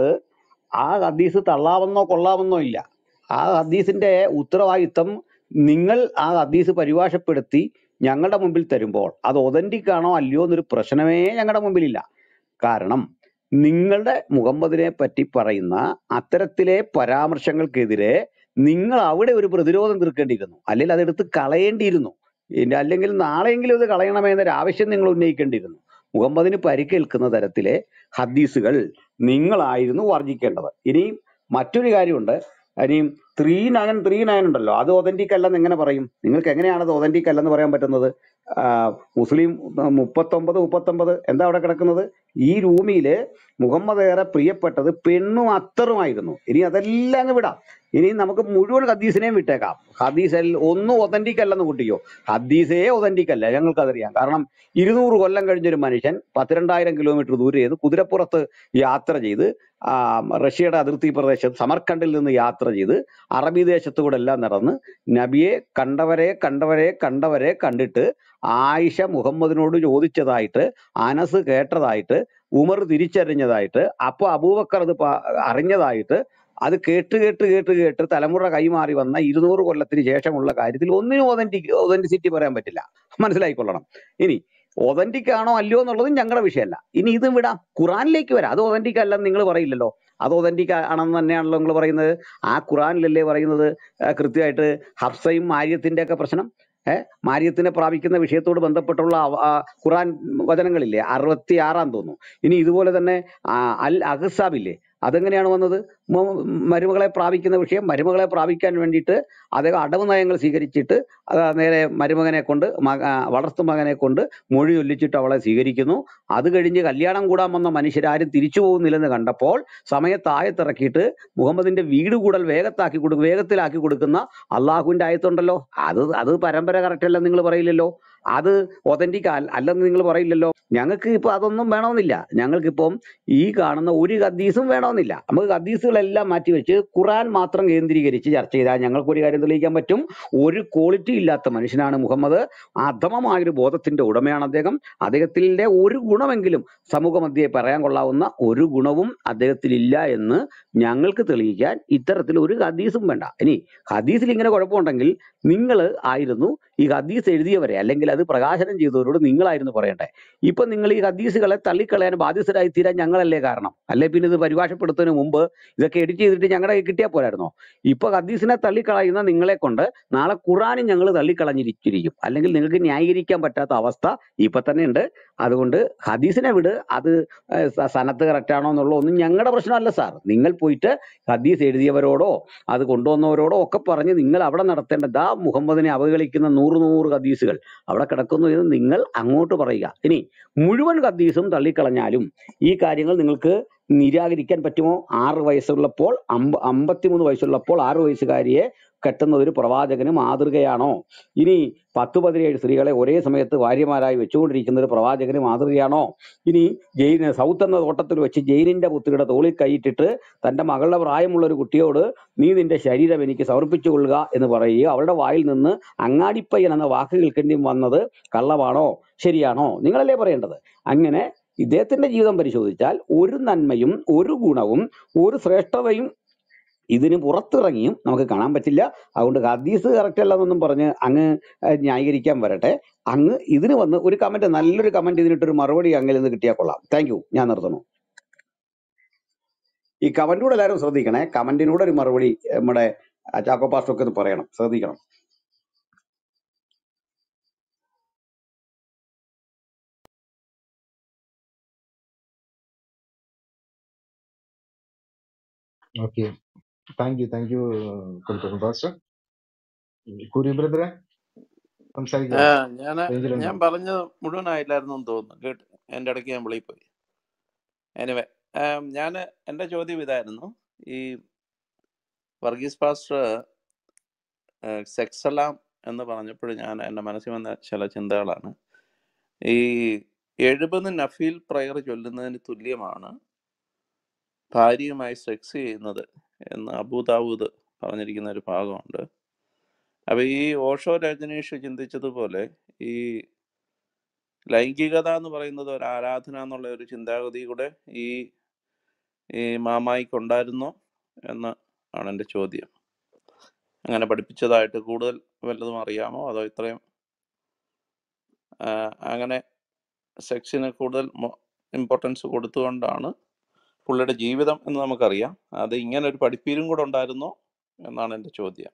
ആ ഹദീസ് തള്ളാമെന്നോ കൊള്ളാമെന്നോ ഇല്ല ആ ഹദീസിന്റെ ഉത്തരവാദിത്തം നിങ്ങൾ ആ ഹദീസ് പരിഭാഷപ്പെടുത്തി ഞങ്ങളുടെ മുമ്പിൽ തരുമ്പോൾ അത് ഒതന്റിക് ആണോ അല്ലയോ എന്നൊരു പ്രശ്നമേ ഞങ്ങളുടെ മുമ്പിലില്ല കാരണം നിങ്ങളുടെ മുഹമ്മദിനെ പറ്റി പറയുന്ന അത്തരത്തിലെ പരാമർശങ്ങൾക്കെതിരെ നിങ്ങൾ അവിടെ ഒരു പ്രതിരോധം തീർക്കേണ്ടിയിരുന്നു അല്ലെങ്കിൽ അതെടുത്ത് കളയേണ്ടിയിരുന്നു ഇനി അല്ലെങ്കിൽ നാളെയെങ്കിലും ഇത് കളയണമേ എന്നൊരു ആവശ്യം നിങ്ങൾ ഉന്നയിക്കേണ്ടിയിരുന്നു മുഹമ്മദിന് പരിക്കേൽക്കുന്ന തരത്തിലെ ഹദീസുകൾ നിങ്ങളായിരുന്നു വർജിക്കേണ്ടത് ഇനിയും മറ്റൊരു കാര്യമുണ്ട് ഇനിയും ത്രീ നയൻ ത്രീ നയൻ ഉണ്ടല്ലോ അത് ഒതന്റിക് അല്ലെന്ന് എങ്ങനെ പറയും നിങ്ങൾക്ക് എങ്ങനെയാണ് അത് ഒതന്റിക് അല്ലെന്ന് പറയാൻ പറ്റുന്നത് ആ, മുസ്ലിം മുപ്പത്തൊമ്പത് മുപ്പത്തൊമ്പത് എന്താ അവിടെ കിടക്കുന്നത് ഈ റൂമില് മുഹമ്മദ് ഏറെ പ്രിയപ്പെട്ടത് പെണ്ണും അത്തറുമായിരുന്നു ഇനി അതെല്ലാം അങ്ങ് വിടാം ഇനി നമുക്ക് മുഴുവൻ ഹദീസിനെയും വിട്ടേക്കാം ഹദീസിൽ ഒന്നും ഒതന്റിക് അല്ലെന്ന് കൂട്ടിക്കോ ഹദീസേ ഒതന്റിക് അല്ല ഞങ്ങൾക്കതറിയാം കാരണം ഇരുന്നൂറ് കൊല്ലം കഴിഞ്ഞൊരു മനുഷ്യൻ പത്തിരണ്ടായിരം കിലോമീറ്റർ ദൂരെ ചെയ്ത് കുതിരപ്പുറത്ത് യാത്ര ചെയ്ത് ആ, റഷ്യയുടെ അതിർത്തി പ്രദേശത്ത് സമർക്കണ്ടിൽ നിന്ന് യാത്ര ചെയ്ത് അറബി ദേശത്തുകൂടെ എല്ലാം നടന്ന് നബിയെ കണ്ടവരെ കണ്ടവരെ കണ്ടവരെ കണ്ടിട്ട് ആയിഷ മുഹമ്മദിനോട് ചോദിച്ചതായിട്ട് അനസ് കേട്ടതായിട്ട് ഉമർ തിരിച്ചറിഞ്ഞതായിട്ട് അപ്പൊ അബൂബക്കർ അത് പ- അറിഞ്ഞതായിട്ട് അത് കേട്ട് കേട്ട് കേട്ട് കേട്ട് തലമുറ കൈമാറി വന്ന ഇരുന്നൂറ് കൊല്ലത്തിന് ശേഷമുള്ള കാര്യത്തിൽ ഒന്നിനും ഒതന്റിക് ഒതന്റിസിറ്റി പറയാൻ പറ്റില്ല മനസ്സിലായിക്കൊള്ളണം ഇനി ഒതന്റിക് ആണോ അല്ലയോ എന്നുള്ളത് ഞങ്ങളുടെ വിഷയമല്ല ഇനി ഇത് വിടാം ഖുറാനിലേക്ക് വരാം അത് ഒതന്റിക് അല്ലെന്ന് നിങ്ങൾ പറയില്ലല്ലോ അത് ഒതന്റിക് ആണെന്ന് തന്നെയാണല്ലോ നിങ്ങൾ പറയുന്നത് ആ ഖുറാനിലല്ലേ പറയുന്നത് ആ, കൃത്യമായിട്ട് ഹഫ്സയും മാര്യത്തിന്റെ ഒക്കെ പ്രശ്നം ഏഹ് മാര്യത്തിനെ പ്രാപിക്കുന്ന വിഷയത്തോട് ബന്ധപ്പെട്ടുള്ള അവ- ആ ഖുറാൻ വചനങ്ങളില്ലേ അറുപത്തി ആറാം തോന്നുന്നു ഇനി ഇതുപോലെ തന്നെ ആ, അൽ അഹ്സാബില്ലേ അതെങ്ങനെയാണ് വന്നത് മ- മരുമകളെ പ്രാപിക്കുന്ന വിഷയം മരുമകളെ പ്രാപിക്കാൻ വേണ്ടിയിട്ട് അദ്ദേഹം അടവ് നയങ്ങൾ സ്വീകരിച്ചിട്ട് അത് നേരെ മരുമകനെ കൊണ്ട് മക വളർത്തു മകനെ കൊണ്ട് മൊഴി ചൊല്ലിച്ചിട്ട് അവളെ സ്വീകരിക്കുന്നു അത് കഴിഞ്ഞ് കല്യാണം കൂടാൻ വന്ന മനുഷ്യരാരും തിരിച്ചു പോകുന്നില്ലെന്ന് കണ്ടപ്പോൾ സമയത്തായത്തിറക്കിയിട്ട് മുഹമ്മദിന്റെ വീട് കൂടൽ വേഗത്താക്കി കൊടു വേഗത്തിലാക്കി കൊടുക്കുന്ന അള്ളാഹുവിന്റെ ആയത്തുണ്ടല്ലോ അത് അത് പരമ്പര കറക്റ്റ് അല്ലെന്ന് നിങ്ങൾ പറയില്ലല്ലോ അത് ഒതന്റിക് അല്ലെന്ന് നിങ്ങൾ പറയില്ലല്ലോ ഞങ്ങൾക്ക് ഇപ്പൊ അതൊന്നും വേണമെന്നില്ല ഞങ്ങൾക്കിപ്പം ഈ കാണുന്ന ഒരു ഹദീസും വേണമെന്നില്ല നമുക്ക് ഹദീസുകളെല്ലാം മാറ്റി വെച്ച് ഖുറാൻ മാത്രം കേന്ദ്രീകരിച്ച് ചർച്ച ചെയ്താൽ ഞങ്ങൾക്ക് ഒരു കാര്യം തെളിയിക്കാൻ പറ്റും ഒരു ക്വാളിറ്റി ഇല്ലാത്ത മനുഷ്യനാണ് മുഹമ്മദ് അധമമായൊരു ബോധത്തിന്റെ ഉടമയാണ് അദ്ദേഹം അദ്ദേഹത്തിന്റെ ഒരു ഗുണമെങ്കിലും സമൂഹ മധ്യേ പറയാൻ കൊള്ളാവുന്ന ഒരു ഗുണവും അദ്ദേഹത്തിലില്ല എന്ന് ഞങ്ങൾക്ക് തെളിയിക്കാൻ ഇത്തരത്തിൽ ഒരു ഹദീസും വേണ്ട ഇനി ഹദീസിൽ ഇങ്ങനെ കുഴപ്പമുണ്ടെങ്കിൽ നിങ്ങൾ ആയിരുന്നു ഈ ഹദീസ് എഴുതിയവരെ അല്ലെങ്കിൽ അത് പ്രകാശനം ചെയ്തവരോട് നിങ്ങളായിരുന്നു പറയണ്ടേ ഇപ്പൊ നിങ്ങൾ ഈ ഹദീസുകളെ തള്ളിക്കളയാൻ ബാധ്യസ്ഥരായി തീരാൻ ഞങ്ങളല്ലേ കാരണം അല്ലെ പിന്നെ ഇത് പരിഭാഷപ്പെടുത്തുന്നതിന് മുമ്പ് ഇതൊക്കെ എഡിറ്റ് ചെയ്തിട്ട് ഞങ്ങളുടെ കയ്യിൽ കിട്ടിയാൽ പോരായിരുന്നോ ഇപ്പൊ ഹദീസിനെ തള്ളിക്കളയുന്ന നിങ്ങളെ കൊണ്ട് നാളെ ഖുറാനും ഞങ്ങൾ തള്ളിക്കളഞ്ഞിരിച്ചിരിക്കും അല്ലെങ്കിൽ നിങ്ങൾക്ക് ന്യായീകരിക്കാൻ പറ്റാത്ത അവസ്ഥ ഇപ്പൊ തന്നെ ഉണ്ട് അതുകൊണ്ട് ഹദീസിനെ വിട് അത് ഏഹ് സ- സനത്ത് കറക്റ്റ് ആണോ എന്നുള്ള ഒന്നും ഞങ്ങളുടെ പ്രശ്നമല്ല സാർ നിങ്ങൾ പോയിട്ട് ഹദീസ് എഴുതിയവരോടോ അത് കൊണ്ടുവന്നവരോടോ ഒക്കെ പറഞ്ഞ് നിങ്ങൾ അവിടെ നടത്തേണ്ട ദാ മുഹമ്മദിനെ അവഹേളിക്കുന്ന നൂറ് നൂറ് ഹദീസുകൾ അവിടെ കിടക്കുന്നു എന്ന് നിങ്ങൾ അങ്ങോട്ട് പറയുക ഇനി മുഴുവൻ ഹദീസും തള്ളിക്കളഞ്ഞാലും ഈ കാര്യങ്ങൾ നിങ്ങൾക്ക് നിരാകരിക്കാൻ പറ്റുമോ ആറ് വയസ്സുള്ളപ്പോൾ അമ്പ അമ്പത്തിമൂന്ന് വയസ്സുള്ളപ്പോൾ ആറ് വയസ്സുകാരിയെ കെട്ടുന്നത് ഒരു പ്രവാചകന് മാതൃകയാണോ ഇനി പത്ത് പതിനേഴ് സ്ത്രീകളെ ഒരേ സമയത്ത് ഭാര്യമാരായി വെച്ചുകൊണ്ടിരിക്കുന്ന ഒരു പ്രവാചകന് മാതൃകയാണോ ഇനി ജെയിന് സൗത്ത് എന്ന തോട്ടത്തിൽ വെച്ച് ജെയിനിന്റെ പുത്രിയുടെ തോളിൽ കൈയിട്ടിട്ട് തന്റെ മകളുടെ പ്രായമുള്ള ഒരു കുട്ടിയോട് നീ നിന്റെ ശരീരം എനിക്ക് സമർപ്പിച്ചു കൊള്ളുക എന്ന് പറയുകയോ അവളുടെ വായിൽ നിന്ന് അങ്ങാടിപ്പയ്യൻ എന്ന വാക്ക് കേൾക്കേണ്ടി വന്നത് കള്ളമാണോ ശരിയാണോ നിങ്ങളല്ലേ പറയേണ്ടത് അങ്ങനെ ഇദ്ദേഹത്തിന്റെ ജീവിതം പരിശോധിച്ചാൽ ഒരു നന്മയും ഒരു ഗുണവും ഒരു ശ്രേഷ്ഠതയും ഇതിന് പുറത്തിറങ്ങിയും നമുക്ക് കാണാൻ പറ്റില്ല അതുകൊണ്ട് ഹദീസ് കറക്റ്റ് അല്ലെന്നൊന്നും പറഞ്ഞ് അങ്ങ് ഏഹ്, ന്യായീകരിക്കാൻ വരട്ടെ അങ്ങ് ഇതിന് വന്ന് ഒരു കമന്റ് നല്ലൊരു കമന്റ് ഇതിനിട്ടൊരു മറുപടി അങ്ങിൽ നിന്ന് കിട്ടിയാൽ കൊള്ളാം താങ്ക് യു ഞാൻ നിർത്തുന്നു ഈ കമന്റിലൂടെ എല്ലാവരും ശ്രദ്ധിക്കണേ കമന്റിനൂടെ ഒരു മറുപടി ഏഹ്, നമ്മുടെ ചാക്കോ പാസ്റ്റർ ഒക്കെ ഒന്ന് പറയണം ശ്രദ്ധിക്കണം okay thank you thank you കുറിപ്പ് പാസ്റ്റർ കുരി ബ്രദറെ സംസാരിക്കുക ഞാൻ റേഞ്ചിലുണ്ടോ ഞാൻ പറഞ്ഞത് മുഴുവനായില്ലായിരുന്നു എന്ന് തോന്നുന്നു കേട്ട് എൻ്റെ ഇടയ്ക്ക് ഞാൻ വിളിയിൽ പോയി എനിവേ ഞാൻ എൻ്റെ ചോദ്യം ഇതായിരുന്നു ഈ വർഗീസ് പാസ്റ്റർ സെക്സലാം എന്ന് പറഞ്ഞപ്പോൾ ഞാൻ എൻ്റെ മനസ്സിൽ വന്ന ചില ചിന്തകളാണ് ഈ എഴുപത് നഫീൽ പ്രയർ ചൊല്ലുന്നതിന് തുല്യമാണ് ഭാര്യയുമായി സെക്സ് ചെയ്യുന്നത് എന്ന് അബൂദാവൂദ് പറഞ്ഞിരിക്കുന്ന ഒരു ഭാഗമുണ്ട് അപ്പൊ ഈ ഓഷോ രജനീഷ് ചിന്തിച്ചതുപോലെ ഈ ലൈംഗികത എന്ന് പറയുന്നത് ഒരു ആരാധന എന്നുള്ള ഒരു ചിന്താഗതി കൂടെ ഈ ഈ മാമായിക്കുണ്ടായിരുന്നോ എന്ന് ആണ് എൻ്റെ ചോദ്യം അങ്ങനെ പഠിപ്പിച്ചതായിട്ട് കൂടുതൽ വല്ലതും അറിയാമോ അതോ ഇത്രയും ആ, അങ്ങനെ സെക്സിന് കൂടുതൽ ഇമ്പോർട്ടൻസ് കൊടുത്തുകൊണ്ടാണ് പുള്ളിയുടെ ജീവിതം എന്ന് നമുക്കറിയാം അത് ഇങ്ങനെ ഒരു പഠിപ്പീരും കൂടെ ഉണ്ടായിരുന്നോ എന്നാണ് എൻ്റെ ചോദ്യം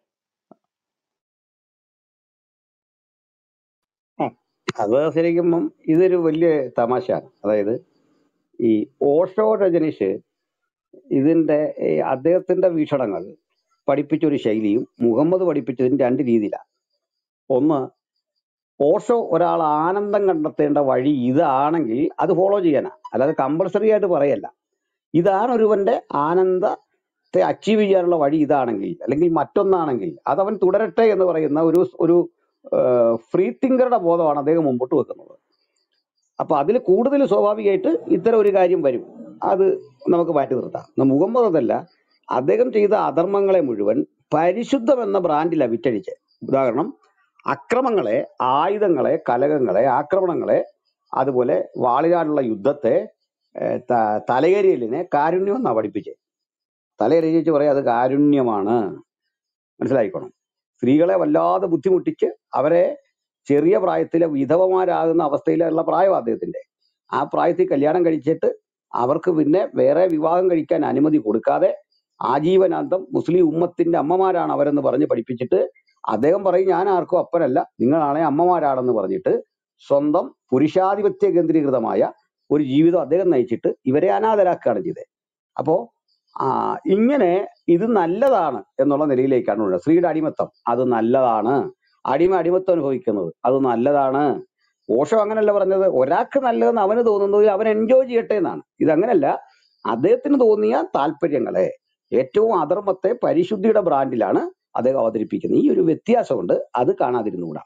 ആ, അത് ശരിക്കും ഇതൊരു വലിയ തമാശയാണ് അതായത് ഈ ഓഷോ രജനീഷ് ഇതിന്റെ ഈ അദ്ദേഹത്തിന്റെ വീക്ഷണങ്ങൾ പഠിപ്പിച്ച ഒരു ശൈലിയും മുഹമ്മദ് പഠിപ്പിച്ചതിന് രണ്ട് രീതിയിലാണ് ഒന്ന് ഓഷോ ഒരാൾ ആനന്ദം കണ്ടെത്തേണ്ട വഴി ഇതാണെങ്കിൽ അത് ഫോളോ ചെയ്യാനാ അല്ലാതെ കമ്പൾസറി ആയിട്ട് പറയല്ല ഇതാണ് ഒരുവന്റെ ആനന്ദത്തെ അച്ചീവ് ചെയ്യാനുള്ള വഴി ഇതാണെങ്കിൽ അല്ലെങ്കിൽ മറ്റൊന്നാണെങ്കിൽ അതവൻ തുടരട്ടെ എന്ന് പറയുന്ന ഒരു ഒരു ഫ്രീ തിങ്കറുടെ ബോധമാണ് അദ്ദേഹം മുമ്പോട്ട് വെക്കുന്നത് അപ്പൊ അതിൽ കൂടുതൽ സ്വാഭാവികമായിട്ട് ഇത്തരം ഒരു കാര്യം വരും അത് നമുക്ക് മാറ്റി നിർത്താം എന്നാ മുഹമ്മദ് അതല്ല അദ്ദേഹം ചെയ്ത അധർമ്മങ്ങളെ മുഴുവൻ പരിശുദ്ധം എന്ന ബ്രാൻഡിലാണ് വിറ്റഴിച്ച് ഉദാഹരണം അക്രമങ്ങളെ ആയുധങ്ങളെ കലകങ്ങളെ ആക്രമണങ്ങളെ അതുപോലെ വാളിനാലുള്ള യുദ്ധത്തെ ഏർ ത- തലയേരിയലിനെ കാരുണ്യം എന്നാ പഠിപ്പിച്ചത് തലയെറിയിച്ച് പറയാം അത് കാരുണ്യമാണ് മനസ്സിലായിക്കോണം സ്ത്രീകളെ വല്ലാതെ ബുദ്ധിമുട്ടിച്ച് അവരെ ചെറിയ പ്രായത്തിലെ വിധവമാരാകുന്ന അവസ്ഥയിലുള്ള പ്രായം അദ്ദേഹത്തിന്റെ ആ പ്രായത്തിൽ കല്യാണം കഴിച്ചിട്ട് അവർക്ക് പിന്നെ വേറെ വിവാഹം കഴിക്കാൻ അനുമതി കൊടുക്കാതെ ആജീവനാന്തം മുസ്ലിം ഉമ്മത്തിന്റെ അമ്മമാരാണ് അവരെന്ന് പറഞ്ഞ് പഠിപ്പിച്ചിട്ട് അദ്ദേഹം പറയും ഞാൻ ആർക്കും അപ്പനല്ല നിങ്ങളാണെ അമ്മമാരാണെന്ന് പറഞ്ഞിട്ട് സ്വന്തം പുരുഷാധിപത്യ കേന്ദ്രീകൃതമായ ഒരു ജീവിതം അദ്ദേഹം നയിച്ചിട്ട് ഇവരെ അനാഥരാക്കുകയാണ് ചെയ്തത് അപ്പോ ആ ഇങ്ങനെ ഇത് നല്ലതാണ് എന്നുള്ള നിലയിലേക്കാണ് ഉള്ളത് സ്ത്രീയുടെ അടിമത്തം അത് നല്ലതാണ് അടിമ അടിമത്തം അനുഭവിക്കുന്നത് അത് നല്ലതാണ് ഓഷോ അങ്ങനല്ല പറഞ്ഞത് ഒരാൾക്ക് നല്ലതെന്ന് അവന് തോന്നുന്നത് അവൻ എൻജോയ് ചെയ്യട്ടെ എന്നാണ് ഇതങ്ങനല്ല അദ്ദേഹത്തിന് തോന്നിയ താല്പര്യങ്ങളെ ഏറ്റവും അധർമ്മത്തെ പരിശുദ്ധിയുടെ ബ്രാൻഡിലാണ് അദ്ദേഹം അവതരിപ്പിക്കുന്നത് ഈ ഒരു വ്യത്യാസമുണ്ട് അത് കാണാതിരുന്നുകൂടാ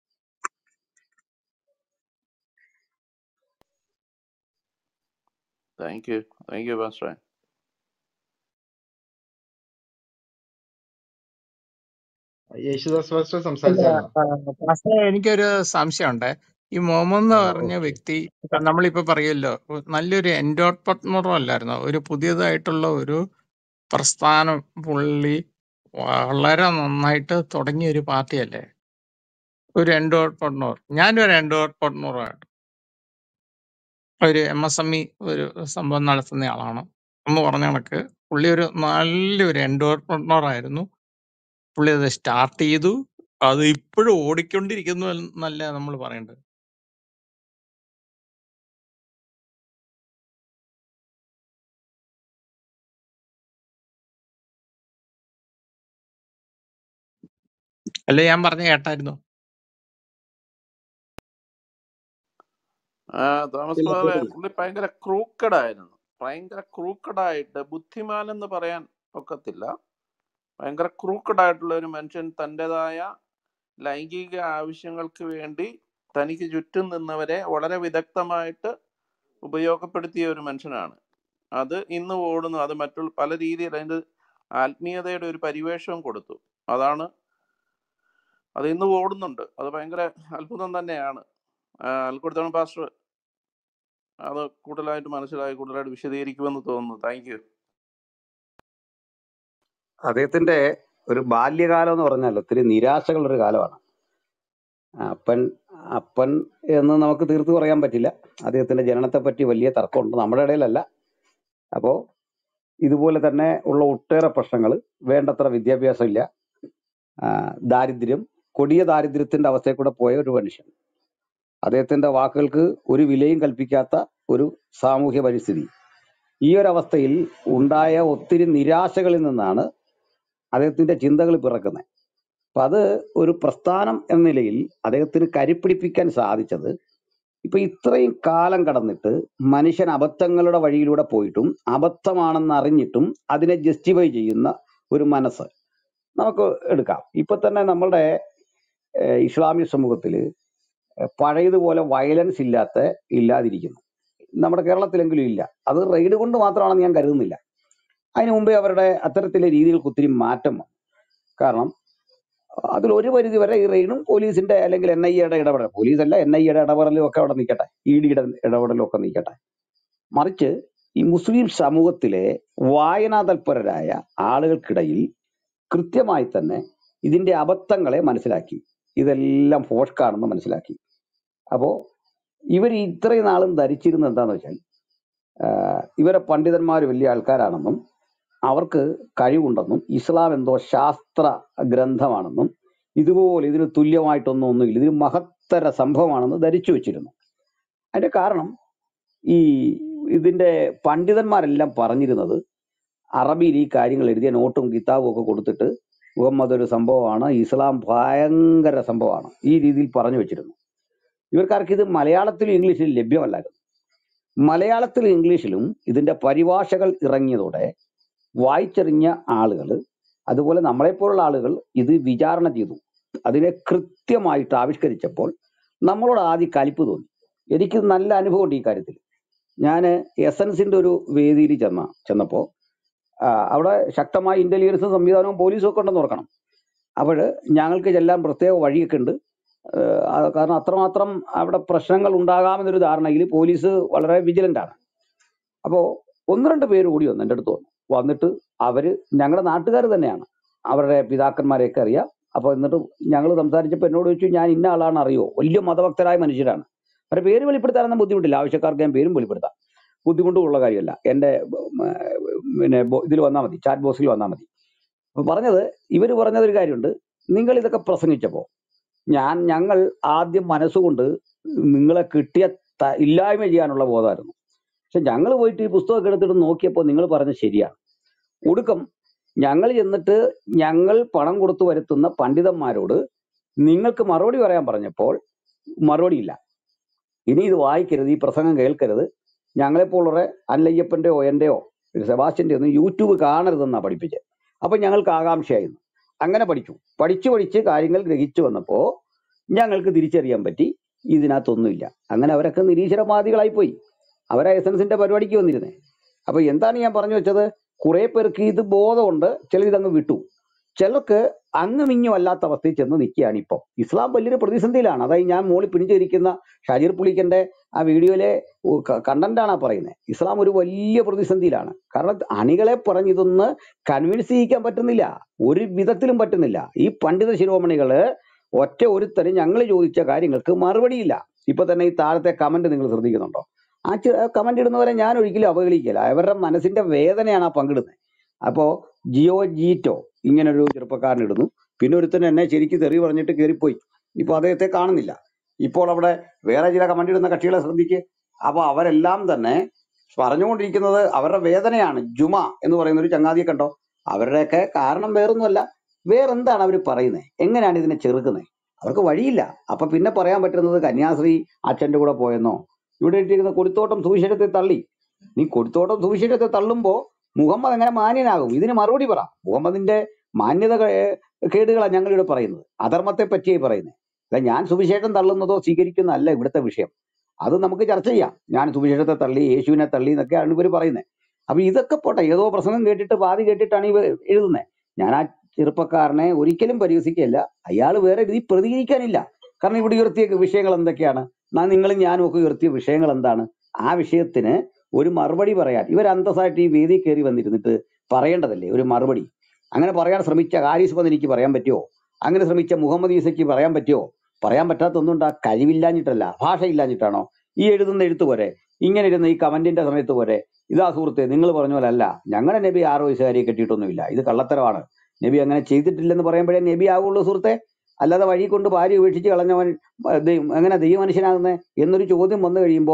താങ്ക് യു താങ്ക് യു പാസ്റ്ററെ യേശുദാസ് പാസ്റ്റർ അല്ല സംസാരിച്ചായിരുന്നോ പാസ്റ്ററെ എനിക്കൊരു സംശയമുണ്ട് ഈ മുഹമ്മദ് എന്ന് പറഞ്ഞ ഓക്കെ വ്യക്തി ഇപ്പൊ നമ്മളിപ്പോ പറയുമല്ലോ നല്ലൊരു എൻഡോട്ട്മെന്റോ അല്ലായിരുന്നോ ഒരു പുതിയതായിട്ടുള്ള ഒരു പ്രസ്ഥാനം പുള്ളി വളരെ നന്നായിട്ട് തുടങ്ങിയ ഒരു പാർട്ടിയല്ലേ ഒരു എൻഡോട്ട്മെന്റോ ഞാനൊരു എൻഡോട്ട്മെന്റോറാണ് ഒരു എം എസ് എം ഇ ഒരു സംഭവം നടത്തുന്ന ആളാണ് എന്ന് പറഞ്ഞ കണക്ക് പുള്ളി ഒരു നല്ലൊരു എൻഡോട്ട്മെന്റോർ ആയിരുന്നു പുള്ളി അത് സ്റ്റാർട്ട് ചെയ്തു അത് ഇപ്പോഴും ഓടിക്കൊണ്ടിരിക്കുന്നു എന്നല്ല നമ്മൾ പറയേണ്ടത് അല്ലെ ഞാൻ പറഞ്ഞ കേട്ടായിരുന്നു ആ, തോമസ് ഇല്ല ബ്രദറെ കേട്ടില്ല പുള്ളി ഭയങ്കര ക്രൂക്കഡ് ആയിരുന്നു ഭയങ്കര ക്രൂക്കഡ് ആയിട്ട് ബുദ്ധിമാൻ എന്ന് പറയാൻ ഒക്കത്തില്ല ഭയങ്കര ക്രൂക്കഡ് ആയിട്ടുള്ള ഒരു മനുഷ്യൻ തൻ്റെതായ ലൈംഗിക ആവശ്യങ്ങൾക്ക് വേണ്ടി തനിക്ക് ചുറ്റും നിന്നവരെ വളരെ വിദഗ്ധമായിട്ട് ഉപയോഗപ്പെടുത്തിയ ഒരു മനുഷ്യനാണ് അത് ഇന്ന് ഓടുന്നു അത് മറ്റുള്ള പല രീതിയിൽ അതിൻ്റെ ആത്മീയതയുടെ ഒരു പരിവേഷവും കൊടുത്തു അതാണ് അത് ഇന്ന് ഓടുന്നുണ്ട് അത് ഭയങ്കര അത്ഭുതം തന്നെയാണ് അൽക്കുടത്തോളം പാസ്റ്റർ അത് കൂടുതലായിട്ട് മനസ്സിലായി കൂടുതലായിട്ട് വിശദീകരിക്കുമെന്ന് തോന്നുന്നു താങ്ക് യു അദ്ദേഹത്തിന്റെ ഒരു ബാല്യകാലം എന്ന് പറഞ്ഞാൽ ഒത്തിരി നിരാശകളുടെ ഒരു കാലമാണ് അപ്പൻ അപ്പൻ എന്ന് നമുക്ക് തീർത്ത് പറയാൻ പറ്റില്ല അദ്ദേഹത്തിന്റെ ജനനത്തെ പറ്റി വലിയ തർക്കമുണ്ട് നമ്മുടെ ഇടയിലല്ല അപ്പോ ഇതുപോലെ തന്നെ ഉള്ള ഒട്ടേറെ പ്രശ്നങ്ങൾ വേണ്ടത്ര വിദ്യാഭ്യാസം ഇല്ല ആ, ദാരിദ്ര്യം കൊടിയ ദാരിദ്ര്യത്തിന്റെ അവസ്ഥയിൽ കൂടെ പോയ ഒരു മനുഷ്യൻ അദ്ദേഹത്തിന്റെ വാക്കുകൾക്ക് ഒരു വിലയും കൽപ്പിക്കാത്ത ഒരു സാമൂഹ്യ പരിസ്ഥിതി ഈ ഒരു അവസ്ഥയിൽ ഉണ്ടായ ഒത്തിരി നിരാശകളിൽ നിന്നാണ് അദ്ദേഹത്തിന്റെ ചിന്തകൾ പിറക്കുന്നത് അപ്പൊ അത് ഒരു പ്രസ്ഥാനം എന്ന നിലയിൽ അദ്ദേഹത്തിന് കരുപ്പിടിപ്പിക്കാൻ സാധിച്ചത് ഇപ്പൊ ഇത്രയും കാലം കടന്നിട്ട് മനുഷ്യൻ അബദ്ധങ്ങളുടെ വഴിയിലൂടെ പോയിട്ടും അബദ്ധമാണെന്ന് അറിഞ്ഞിട്ടും അതിനെ ജസ്റ്റിഫൈ ചെയ്യുന്ന ഒരു മനസ്സ് നമുക്ക് എടുക്കാം ഇപ്പൊ തന്നെ നമ്മളുടെ ഏഹ്, ഇസ്ലാമിക സമൂഹത്തിൽ പഴയതുപോലെ വയലൻസ് ഇല്ലാത്ത ഇല്ലാതിരിക്കുന്നു നമ്മുടെ കേരളത്തിലെങ്കിലും ഇല്ല അത് റെയ്ഡ് കൊണ്ട് മാത്രമാണെന്ന് ഞാൻ കരുതുന്നില്ല അതിനു മുമ്പേ അവരുടെ അത്തരത്തിലെ രീതികൾക്ക് ഒത്തിരി മാറ്റം വന്നു കാരണം അതിൽ ഒരു പരിധി വരെ ഈ റെയ്ഡും പോലീസിന്റെ അല്ലെങ്കിൽ എൻ ഐ എയുടെ ഇടപെടൽ പോലീസ് അല്ല എൻ ഐ എയുടെ ഇടപെടലും ഒക്കെ അവിടെ നിൽക്കട്ടെ ഇ ഡിയുടെ ഇടപെടലും ഒക്കെ നിൽക്കട്ടെ മറിച്ച് ഈ മുസ്ലിം സമൂഹത്തിലെ വായനാ തൽപരരായ ആളുകൾക്കിടയിൽ കൃത്യമായി തന്നെ ഇതിന്റെ അബദ്ധങ്ങളെ മനസ്സിലാക്കി ഇതെല്ലാം ഫോഷ്കാണെന്ന് മനസ്സിലാക്കി അപ്പോ ഇവർ ഇത്രയും നാളും ധരിച്ചിരുന്നത് എന്താന്ന് വെച്ചാൽ ആഹ് ഇവരെ പണ്ഡിതന്മാർ വലിയ ആൾക്കാരാണെന്നും അവർക്ക് കഴിവുണ്ടെന്നും ഇസ്ലാം എന്തോ ശാസ്ത്ര ഗ്രന്ഥമാണെന്നും ഇതുപോലെ ഇതിന് തുല്യമായിട്ടൊന്നും ഒന്നുമില്ല ഇതിന് മഹത്തര സംഭവമാണെന്ന് ധരിച്ചു വെച്ചിരുന്നു അതിന്റെ കാരണം ഈ ഇതിന്റെ പണ്ഡിതന്മാരെല്ലാം പറഞ്ഞിരുന്നത് അറബിയിൽ ഈ കാര്യങ്ങൾ എഴുതിയ നോട്ടും കിതാബും ഒക്കെ കൊടുത്തിട്ട് മുഹമ്മദ് ഒരു സംഭവമാണ് ഇസ്ലാം ഭയങ്കര സംഭവമാണ് ഈ രീതിയിൽ പറഞ്ഞു വെച്ചിരുന്നു ഇവർക്കാർക്ക് ഇത് മലയാളത്തിലും ഇംഗ്ലീഷിലും ലഭ്യമല്ലായിരുന്നു മലയാളത്തിലും ഇംഗ്ലീഷിലും ഇതിന്റെ പരിഭാഷകൾ ഇറങ്ങിയതോടെ വായിച്ചെറിഞ്ഞ ആളുകൾ അതുപോലെ നമ്മളെപ്പോലുള്ള ആളുകൾ ഇത് വിചാരണ ചെയ്തു അതിനെ കൃത്യമായിട്ട് ആവിഷ്കരിച്ചപ്പോൾ നമ്മളോട് ആദ്യം കലിപ്പ് തോന്നി എനിക്ക് നല്ല അനുഭവമുണ്ട് ഈ കാര്യത്തിൽ ഞാൻ എസൻസിന്റെ ഒരു വേദിയിൽ ചെന്ന ചെന്നപ്പോ ആ, അവിടെ ശക്തമായ ഇന്റലിജൻസ് സംവിധാനവും പോലീസും ഒക്കെ ഉണ്ടെന്ന് ഓർക്കണം അപ്പോൾ ഞങ്ങൾക്ക് ചെല്ലാൻ പ്രത്യേക വഴിയൊക്കെ ഉണ്ട് ഏഹ് ആ കാരണം അത്രമാത്രം അവിടെ പ്രശ്നങ്ങൾ ഉണ്ടാകാമെന്നൊരു ധാരണയിൽ പോലീസ് വളരെ വിജിലന്റ് ആണ് അപ്പോൾ ഒന്ന് രണ്ട് പേര് കൂടി വന്നു എൻ്റെ അടുത്ത് വന്നു വന്നിട്ട് അവര് ഞങ്ങളുടെ നാട്ടുകാർ തന്നെയാണ് അവരുടെ പിതാക്കന്മാരെയൊക്കെ അറിയാം അപ്പൊ എന്നിട്ട് ഞങ്ങൾ സംസാരിച്ചപ്പോൾ എന്നോട് ചോദിച്ചു ഞാൻ ഇന്ന ആളാണ് അറിയോ വലിയ മതഭക്തരായ മനുഷ്യരാണ് അവരുടെ പേര് വെളിപ്പെടുത്താനൊന്നും ബുദ്ധിമുട്ടില്ല ആവശ്യക്കാർക്ക് ഞാൻ പേരും വെളിപ്പെടുത്താം ബുദ്ധിമുട്ടുള്ള കാര്യമല്ല എൻ്റെ ഉം, ഏർ, പിന്നെ ഇതിൽ വന്നാൽ മതി ചാറ്റ് ബോക്സിൽ വന്നാൽ മതി അപ്പൊ പറഞ്ഞത് ഇവർ പറഞ്ഞതൊരു കാര്യമുണ്ട് നിങ്ങൾ ഇതൊക്കെ പ്രസംഗിച്ചപ്പോൾ ഞാൻ ഞങ്ങൾ ആദ്യം മനസ്സുകൊണ്ട് നിങ്ങളെ കിട്ടിയ ത- ഇല്ലായ്മ ചെയ്യാനുള്ള ബോധമായിരുന്നു പക്ഷെ ഞങ്ങൾ പോയിട്ട് ഈ പുസ്തകമൊക്കെ എടുത്തിട്ട് നോക്കിയപ്പോൾ നിങ്ങൾ പറഞ്ഞത് ശരിയാണ് ഒടുക്കം ഞങ്ങൾ ചെന്നിട്ട് ഞങ്ങൾ പണം കൊടുത്തു വരുത്തുന്ന പണ്ഡിതന്മാരോട് നിങ്ങൾക്ക് മറുപടി പറയാൻ പറഞ്ഞപ്പോൾ മറുപടിയില്ല ഇനി ഇത് വായിക്കരുത് ഈ പ്രസംഗം കേൾക്കരുത് ഞങ്ങളെപ്പോലുള്ള അല്ലയ്യപ്പന്റെയോ എന്റെയോ സെബാസ്റ്റ്യന്റെ ഒന്നും യൂട്യൂബ് കാണരുതെന്നാ പഠിപ്പിച്ചത് അപ്പൊ ഞങ്ങൾക്ക് ആകാംക്ഷയായിരുന്നു അങ്ങനെ പഠിച്ചു പഠിച്ചു പഠിച്ച് കാര്യങ്ങൾ ഗ്രഹിച്ചു വന്നപ്പോ ഞങ്ങൾക്ക് തിരിച്ചറിയാൻ പറ്റി ഇതിനകത്തൊന്നുമില്ല അങ്ങനെ അവരൊക്കെ നിരീശ്വരവാദികളായി പോയി അവരാ എസൻസിന്റെ പരിപാടിക്ക് വന്നിരുന്നേ അപ്പൊ എന്താണ് ഞാൻ പറഞ്ഞു വെച്ചത് കുറെ പേർക്ക് ഇത് ബോധമുണ്ട് ചിലർ ഇതങ്ങ് വിട്ടു ചിലർക്ക് അങ്ങും ഇങ്ങും അല്ലാത്ത അവസ്ഥയിൽ ചെന്ന് നിൽക്കുകയാണ് ഇപ്പം ഇസ്ലാം വലിയൊരു പ്രതിസന്ധിയിലാണ് അതായത് ഞാൻ മോളിൽ പിടിച്ചിരിക്കുന്ന ഷാജിർ പുളിക്കന്റെ ആ വീഡിയോയിലെ കണ്ടന്റാണ് ആ പറയുന്നത് ഇസ്ലാം ഒരു വലിയ പ്രതിസന്ധിയിലാണ് കാരണം അണികളെ പറഞ്ഞ് ഇതൊന്ന് കൺവിൻസ് ചെയ്യിക്കാൻ പറ്റുന്നില്ല ഒരു വിധത്തിലും പറ്റുന്നില്ല ഈ പണ്ഡിത ശിരോമണികള് ഒറ്റ ഒരുത്തരും ഞങ്ങൾ ചോദിച്ച കാര്യങ്ങൾക്ക് മറുപടിയില്ല ഇപ്പൊ തന്നെ ഈ താഴത്തെ കമന്റ് നിങ്ങൾ ശ്രദ്ധിക്കുന്നുണ്ടോ ആ കമന്റ് ഇടുന്നവരെ ഞാൻ ഒരിക്കലും അവഹേളിക്കില്ല അവരുടെ മനസ്സിന്റെ വേദനയാണ് ആ പങ്കിടുന്നത് അപ്പോ ജിയോ ജീറ്റോ ഇങ്ങനെ ഒരു ചെറുപ്പക്കാരൻ ഇടുന്നു പിന്നെ ഒരുത്തൻ എന്നെ ശരിക്കും തെറി പറഞ്ഞിട്ട് കയറിപ്പോയി ഇപ്പൊ അദ്ദേഹത്തെ കാണുന്നില്ല ഇപ്പോൾ അവിടെ വേറെ ചില കമന്റ് ഇടുന്ന കക്ഷികളെ ശ്രദ്ധിക്ക് അപ്പൊ അവരെല്ലാം തന്നെ പറഞ്ഞുകൊണ്ടിരിക്കുന്നത് അവരുടെ വേദനയാണ് ജുമ എന്ന് പറയുന്ന ഒരു ചങ്ങാതിയെ കണ്ടോ അവരുടെയൊക്കെ കാരണം വേറൊന്നുമല്ല വേറെന്താണ് അവർ പറയുന്നത് എങ്ങനെയാണ് ഇതിനെ ചെറുക്കുന്നത് അവർക്ക് വഴിയില്ല അപ്പൊ പിന്നെ പറയാൻ പറ്റുന്നത് കന്യാസ്ത്രീ അച്ഛന്റെ കൂടെ പോയെന്നോ ഇവിടെ ഇട്ടിരിക്കുന്ന കൊടിത്തോട്ടം സുവിശേഷത്തെ തള്ളി നീ കൊടിത്തോട്ടം സുവിശേഷത്തെ തള്ളുമ്പോ മുഹമ്മദ് എങ്ങനെ മാന്യനാകും ഇതിന് മറുപടി പറ മുഹമ്മദിന്റെ മാന്യത കേടുകളാണ് ഞങ്ങളിവിടെ പറയുന്നത് അധർമ്മത്തെ പറ്റിയേ പറയുന്നത് അല്ല ഞാൻ സുവിശേഷം തള്ളുന്നതോ സ്വീകരിക്കുന്നതല്ല ഇവിടുത്തെ വിഷയം അത് നമുക്ക് ചർച്ച ചെയ്യാം ഞാൻ സുവിശേഷത്തെ തള്ളി യേശുവിനെ തള്ളി എന്നൊക്കെയാണ് ഇവർ പറയുന്നത് അപ്പൊ ഇതൊക്കെ പോട്ടെ ഏതോ പ്രസംഗം കേട്ടിട്ട് പാതി കേട്ടിട്ടാണ് ഇവ എഴുതുന്നത് ഞാൻ ആ ചെറുപ്പക്കാരനെ ഒരിക്കലും പരിഹസിക്കുകയല്ല അയാൾ വേറെ രീതി പ്രതികരിക്കാനില്ല കാരണം ഇവിടെ ഉയർത്തിയ വിഷയങ്ങൾ എന്തൊക്കെയാണ് നാ- നിങ്ങളും ഞാനും ഒക്കെ ഉയർത്തിയ വിഷയങ്ങൾ എന്താണ് ആ വിഷയത്തിന് ഒരു മറുപടി പറയാൻ ഇവർ അന്തസ്സായിട്ട് ഈ വേദി കയറി വന്നിരുന്നിട്ട് പറയേണ്ടതല്ലേ ഒരു മറുപടി അങ്ങനെ പറയാൻ ശ്രമിച്ച ഹാരിസ് പതിന് എനിക്ക് പറയാൻ പറ്റുമോ അങ്ങനെ ശ്രമിച്ച മുഹമ്മദ് ഈസയ്ക്ക് പറയാൻ പറ്റുമോ പറയാൻ പറ്റാത്തൊന്നും ആ കഴിവില്ലാഞ്ഞിട്ടല്ല ഭാഷ ഇല്ലാഞ്ഞിട്ടാണോ ഈ എഴുതുന്ന എഴുത്ത് പോരെ ഇങ്ങനെ ഇരുന്ന ഈ കമന്റിന്റെ സമയത്ത് പോരെ ഇതാ സുഹൃത്തെ നിങ്ങൾ പറഞ്ഞ പോലെ അല്ല ഞങ്ങളുടെ നബി ആറോ വയസ്സുകാരിയെ കെട്ടിയിട്ടൊന്നുമില്ല ഇത് കള്ളത്തരമാണ് നബി അങ്ങനെ ചെയ്തിട്ടില്ലെന്ന് പറയുമ്പോഴേ നബി ആവുള്ളൂ സുഹൃത്തെ അല്ലാതെ വഴി കൊണ്ട് ഭാര്യ ഉപേക്ഷിച്ച് കളഞ്ഞവൻ ആ, ദൈവം- എങ്ങനെ ദൈവ മനുഷ്യനാകുന്നത് എന്നൊരു ചോദ്യം വന്നു കഴിയുമ്പോൾ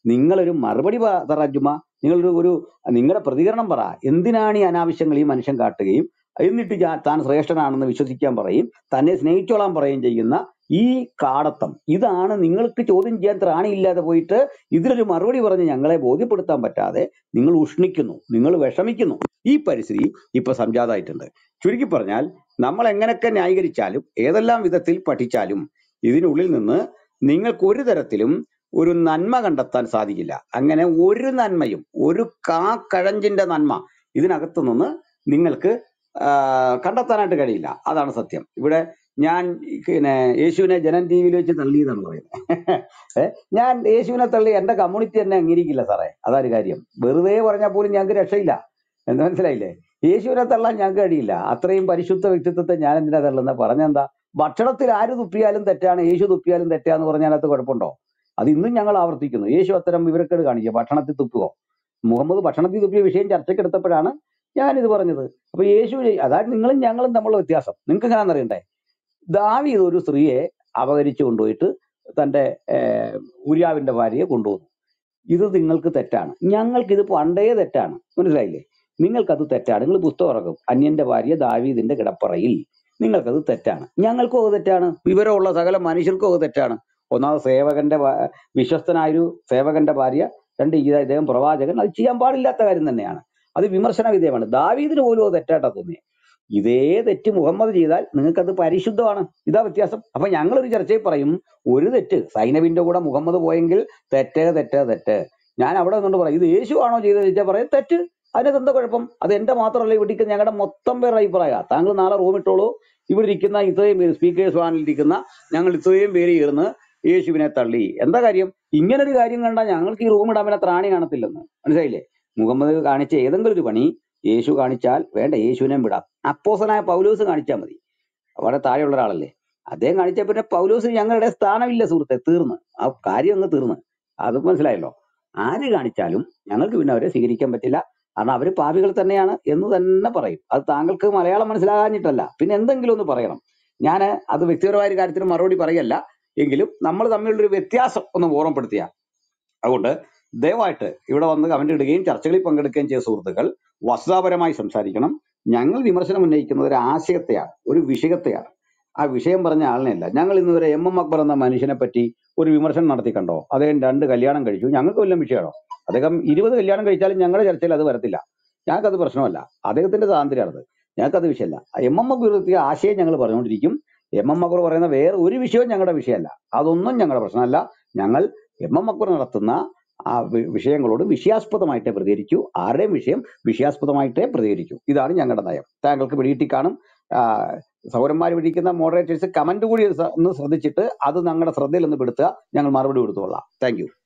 നിങ്ങളൊരു മറുപടി പ- പറ ജുമ നിങ്ങളൊരു ഒരു നിങ്ങളുടെ പ്രതികരണം പറ എന്തിനാണ് ഈ അനാവശ്യങ്ങൾ ഈ മനുഷ്യൻ കാട്ടുകയും എന്നിട്ട് ഞാൻ- താൻ ശ്രേഷ്ഠനാണെന്ന് വിശ്വസിക്കാൻ പറയും തന്നെ സ്നേഹിച്ചോളാൻ പറയുകയും ചെയ്യുന്ന ഈ കാടത്തം ഇതാണ് നിങ്ങൾക്ക് ചോദ്യം ചെയ്യാൻ ത്രാണിയില്ലാതെ പോയിട്ട് ഇതിനൊരു മറുപടി പറഞ്ഞ് ഞങ്ങളെ ബോധ്യപ്പെടുത്താൻ പറ്റാതെ നിങ്ങൾ ഉഷ്ണിക്കുന്നു നിങ്ങൾ വിഷമിക്കുന്നു ഈ പരിസ്ഥിതി ഇപ്പൊ സംജാതമായിട്ടുണ്ട് ചുരുക്കി പറഞ്ഞാൽ നമ്മൾ എങ്ങനെയൊക്കെ ന്യായീകരിച്ചാലും ഏതെല്ലാം വിധത്തിൽ പഠിച്ചാലും ഇതിനുള്ളിൽ നിന്ന് നിങ്ങൾക്ക് ഒരു തരത്തിലും ഒരു നന്മ കണ്ടെത്താൻ സാധിക്കില്ല അങ്ങനെ ഒരു നന്മയും ഒരു കാ കഴഞ്ചിന്റെ നന്മ ഇതിനകത്ത് നിന്ന് നിങ്ങൾക്ക് ആ, കണ്ടെത്താനായിട്ട് കഴിയില്ല അതാണ് സത്യം ഇവിടെ ഞാൻ ഈ പിന്നെ യേശുവിനെ ജനം ടി വിയിൽ വെച്ച് തള്ളിയെന്നാണ് പറയുന്നത് ഏ, ഞാൻ യേശുവിനെ തള്ളി എന്റെ കമ്മ്യൂണിറ്റി തന്നെ അംഗീകരിക്കില്ല സാറേ അതൊരു കാര്യം വെറുതെ പറഞ്ഞാൽ പോലും ഞങ്ങൾക്ക് രക്ഷയില്ല എന്ന് മനസ്സിലായില്ലേ യേശുവിനെ തള്ളാൻ ഞങ്ങൾക്ക് കഴിയില്ല അത്രയും പരിശുദ്ധ വ്യക്തിത്വത്തെ ഞാൻ എന്തിനാ തള്ളുന്നത് പറഞ്ഞെന്താ ഭക്ഷണത്തിൽ ആര് തുപ്പിയാലും തെറ്റാണ് യേശു തുപ്പിയാലും തെറ്റാന്ന് പറഞ്ഞാൽ അതിനകത്ത് കുഴപ്പമുണ്ടോ അത് ഇന്നും ഞങ്ങൾ ആവർത്തിക്കുന്നു യേശു അത്തരം വിവരക്കേട് കാണിക്കുക ഭക്ഷണത്തിൽ തുപ്പുകോ മുഹമ്മദ് ഭക്ഷണത്തിൽ തുപ്പിയ വിഷയം ചർച്ചയ്ക്കെടുത്തപ്പോഴാണ് ഞാനിത് പറഞ്ഞത് അപ്പൊ യേശു ചെയ്- അതായത് നിങ്ങളും ഞങ്ങളും തമ്മിലുള്ള വ്യത്യാസം നിങ്ങൾക്ക് എങ്ങനെയാണെന്ന് അറിയണ്ടേ ദാവീദ് ഒരു സ്ത്രീയെ അപഹരിച്ചു കൊണ്ടുപോയിട്ട് തന്റെ ഏർ, ഊര്യാവിന്റെ ഭാര്യയെ കൊണ്ടുവന്നു ഇത് നിങ്ങൾക്ക് തെറ്റാണ് ഞങ്ങൾക്ക് ഇത് പണ്ടേ തെറ്റാണ് മനസ്സിലായില്ലേ നിങ്ങൾക്കത് തെറ്റാണ് നിങ്ങൾ പുസ്തകം ഇറക്കും അന്യന്റെ ഭാര്യ ദാവീദിന്റെ കിടപ്പറയിൽ നിങ്ങൾക്കത് തെറ്റാണ് ഞങ്ങൾക്കും അത് തെറ്റാണ് വിവരമുള്ള സകല മനുഷ്യർക്കും അത് തെറ്റാണ് ഒന്നാമത് സേവകന്റെ ഭാ- വിശ്വസ്തനായൊരു സേവകന്റെ ഭാര്യ രണ്ട് ഈ ഇദ്ദേഹം പ്രവാചകൻ അത് ചെയ്യാൻ പാടില്ലാത്ത കാര്യം തന്നെയാണ് അത് വിമർശന വിധേയമാണ് ദാവീദിന് പോലും അത് തെറ്റായിട്ടാ തോന്നിയത് ഇതേ തെറ്റ് മുഹമ്മദ് ചെയ്താൽ നിങ്ങൾക്കത് പരിശുദ്ധമാണ് ഇതാ വ്യത്യാസം അപ്പൊ ഞങ്ങളൊരു ചർച്ചയിൽ പറയും ഒരു തെറ്റ് സൈനബിന്റെ കൂടെ മുഹമ്മദ് പോയെങ്കിൽ തെറ്റ് തെറ്റ് തെറ്റ് ഞാൻ അവിടെ നിന്നുകൊണ്ട് പറയും ഇത് യേശു ആണോ ചെയ്തത് ചോദിച്ചാൽ പറയും തെറ്റ് അതിനകത്ത് എന്താ കുഴപ്പം അത് എന്റെ മാത്രമല്ല ഇവിടെ ഇരിക്കുന്ന ഞങ്ങളുടെ മൊത്തം പേരുടെ അഭിപ്രായമാണ് താങ്കൾ നാളെ റൂം ഇട്ടോളൂ ഇവിടെ ഇരിക്കുന്ന ഇത്രയും പേര് സ്പീക്കേഴ്സ് വാനിലിരിക്കുന്ന ഞങ്ങൾ ഇത്രയും പേര് ചേർന്ന് യേശുവിനെ തള്ളി എന്താ കാര്യം ഇങ്ങനൊരു കാര്യം കണ്ടാൽ ഞങ്ങൾക്ക് ഈ റൂം ഇടാൻ പിന്നെ ത്രാണി കാണത്തില്ലെന്ന് മനസ്സിലായില്ലേ മുഹമ്മദ് കാണിച്ച ഏതെങ്കിലും ഒരു പണി യേശു കാണിച്ചാൽ വേണ്ട യേശുവിനെയും വിടാം അപ്പോസനായ പൗലോസ് കാണിച്ചാൽ മതി അവിടെ താഴെയുള്ള ഒരാളല്ലേ അദ്ദേഹം കാണിച്ച പിന്നെ പൗലോസ് ഞങ്ങളുടെ സ്ഥാനമില്ല സുഹൃത്തെ തീർന്ന് ആ കാര്യം അങ്ങ് തീർന്ന് അത് മനസ്സിലായല്ലോ ആര് കാണിച്ചാലും ഞങ്ങൾക്ക് പിന്നെ അവരെ സ്വീകരിക്കാൻ പറ്റില്ല കാരണം അവര് പാപികൾ തന്നെയാണ് എന്ന് തന്നെ പറയും അത് താങ്കൾക്ക് മലയാളം മനസ്സിലാകാഞ്ഞിട്ടല്ല പിന്നെ എന്തെങ്കിലും ഒന്ന് പറയണം ഞാൻ അത് വ്യക്തിപരമായ ഒരു കാര്യത്തിന് മറുപടി പറയല്ല എങ്കിലും നമ്മൾ തമ്മിലുള്ള ഒരു വ്യത്യാസം ഒന്ന് ഓർമ്മപ്പെടുത്തിയ അതുകൊണ്ട് ദയവായിട്ട് ഇവിടെ വന്ന് കമന്റ് ഇടുകയും ചർച്ചകളിൽ പങ്കെടുക്കുകയും ചെയ്ത സുഹൃത്തുക്കൾ വസ്തുതാപരമായി സംസാരിക്കണം ഞങ്ങൾ വിമർശനം ഉന്നയിക്കുന്നത് ഒരു ആശയത്തെയാണ് ഒരു വിഷയത്തെയാണ് ആ വിഷയം പറഞ്ഞ ആളിനെയല്ല ഞങ്ങൾ ഇന്ന് വരെ എം എം അക്ബർ എന്ന മനുഷ്യനെ പറ്റി ഒരു വിമർശനം നടത്തി കണ്ടോ അദ്ദേഹം രണ്ട് കല്യാണം കഴിച്ചു ഞങ്ങൾക്ക് വല്ലതും വിഷയമാണോ അദ്ദേഹം ഇരുപത് കല്യാണം കഴിച്ചാലും ഞങ്ങളുടെ ചർച്ചയിൽ അത് വരത്തില്ല ഞങ്ങൾക്കത് പ്രശ്നമല്ല അദ്ദേഹത്തിന്റെ സ്വാതന്ത്ര്യമാണത് ഞങ്ങൾക്കത് വിഷയമല്ല എം എം അക്ബർ എത്തിയ ആശയം ഞങ്ങൾ പറഞ്ഞുകൊണ്ടിരിക്കും എം എം അക്ബർ പറയുന്ന വേറെ ഒരു വിഷയവും ഞങ്ങളുടെ വിഷയമല്ല അതൊന്നും ഞങ്ങളുടെ പ്രശ്നമല്ല ഞങ്ങൾ എം എം അക്ബർ നടത്തുന്ന ആ വി- വിഷയങ്ങളോട് വിഷയാസ്പദമായിട്ടേ പ്രതികരിക്കൂ ആരുടെയും വിഷയം വിഷയാസ്പദമായിട്ടേ പ്രതികരിക്കൂ ഇതാണ് ഞങ്ങളുടെ നയം താങ്കൾക്ക് പിടികിട്ടി കാണും ആ, സൗരന്മാർ പിടിക്കുന്ന മോഡറേറ്റേഴ്സ് കമന്റ് കൂടി ഒന്ന് ശ്രദ്ധിച്ചിട്ട് അത് ഞങ്ങളുടെ ശ്രദ്ധയിൽ ഒന്ന് പെടുത്തുക ഞങ്ങൾ മറുപടി കൊടുത്തോളാം താങ്ക് യു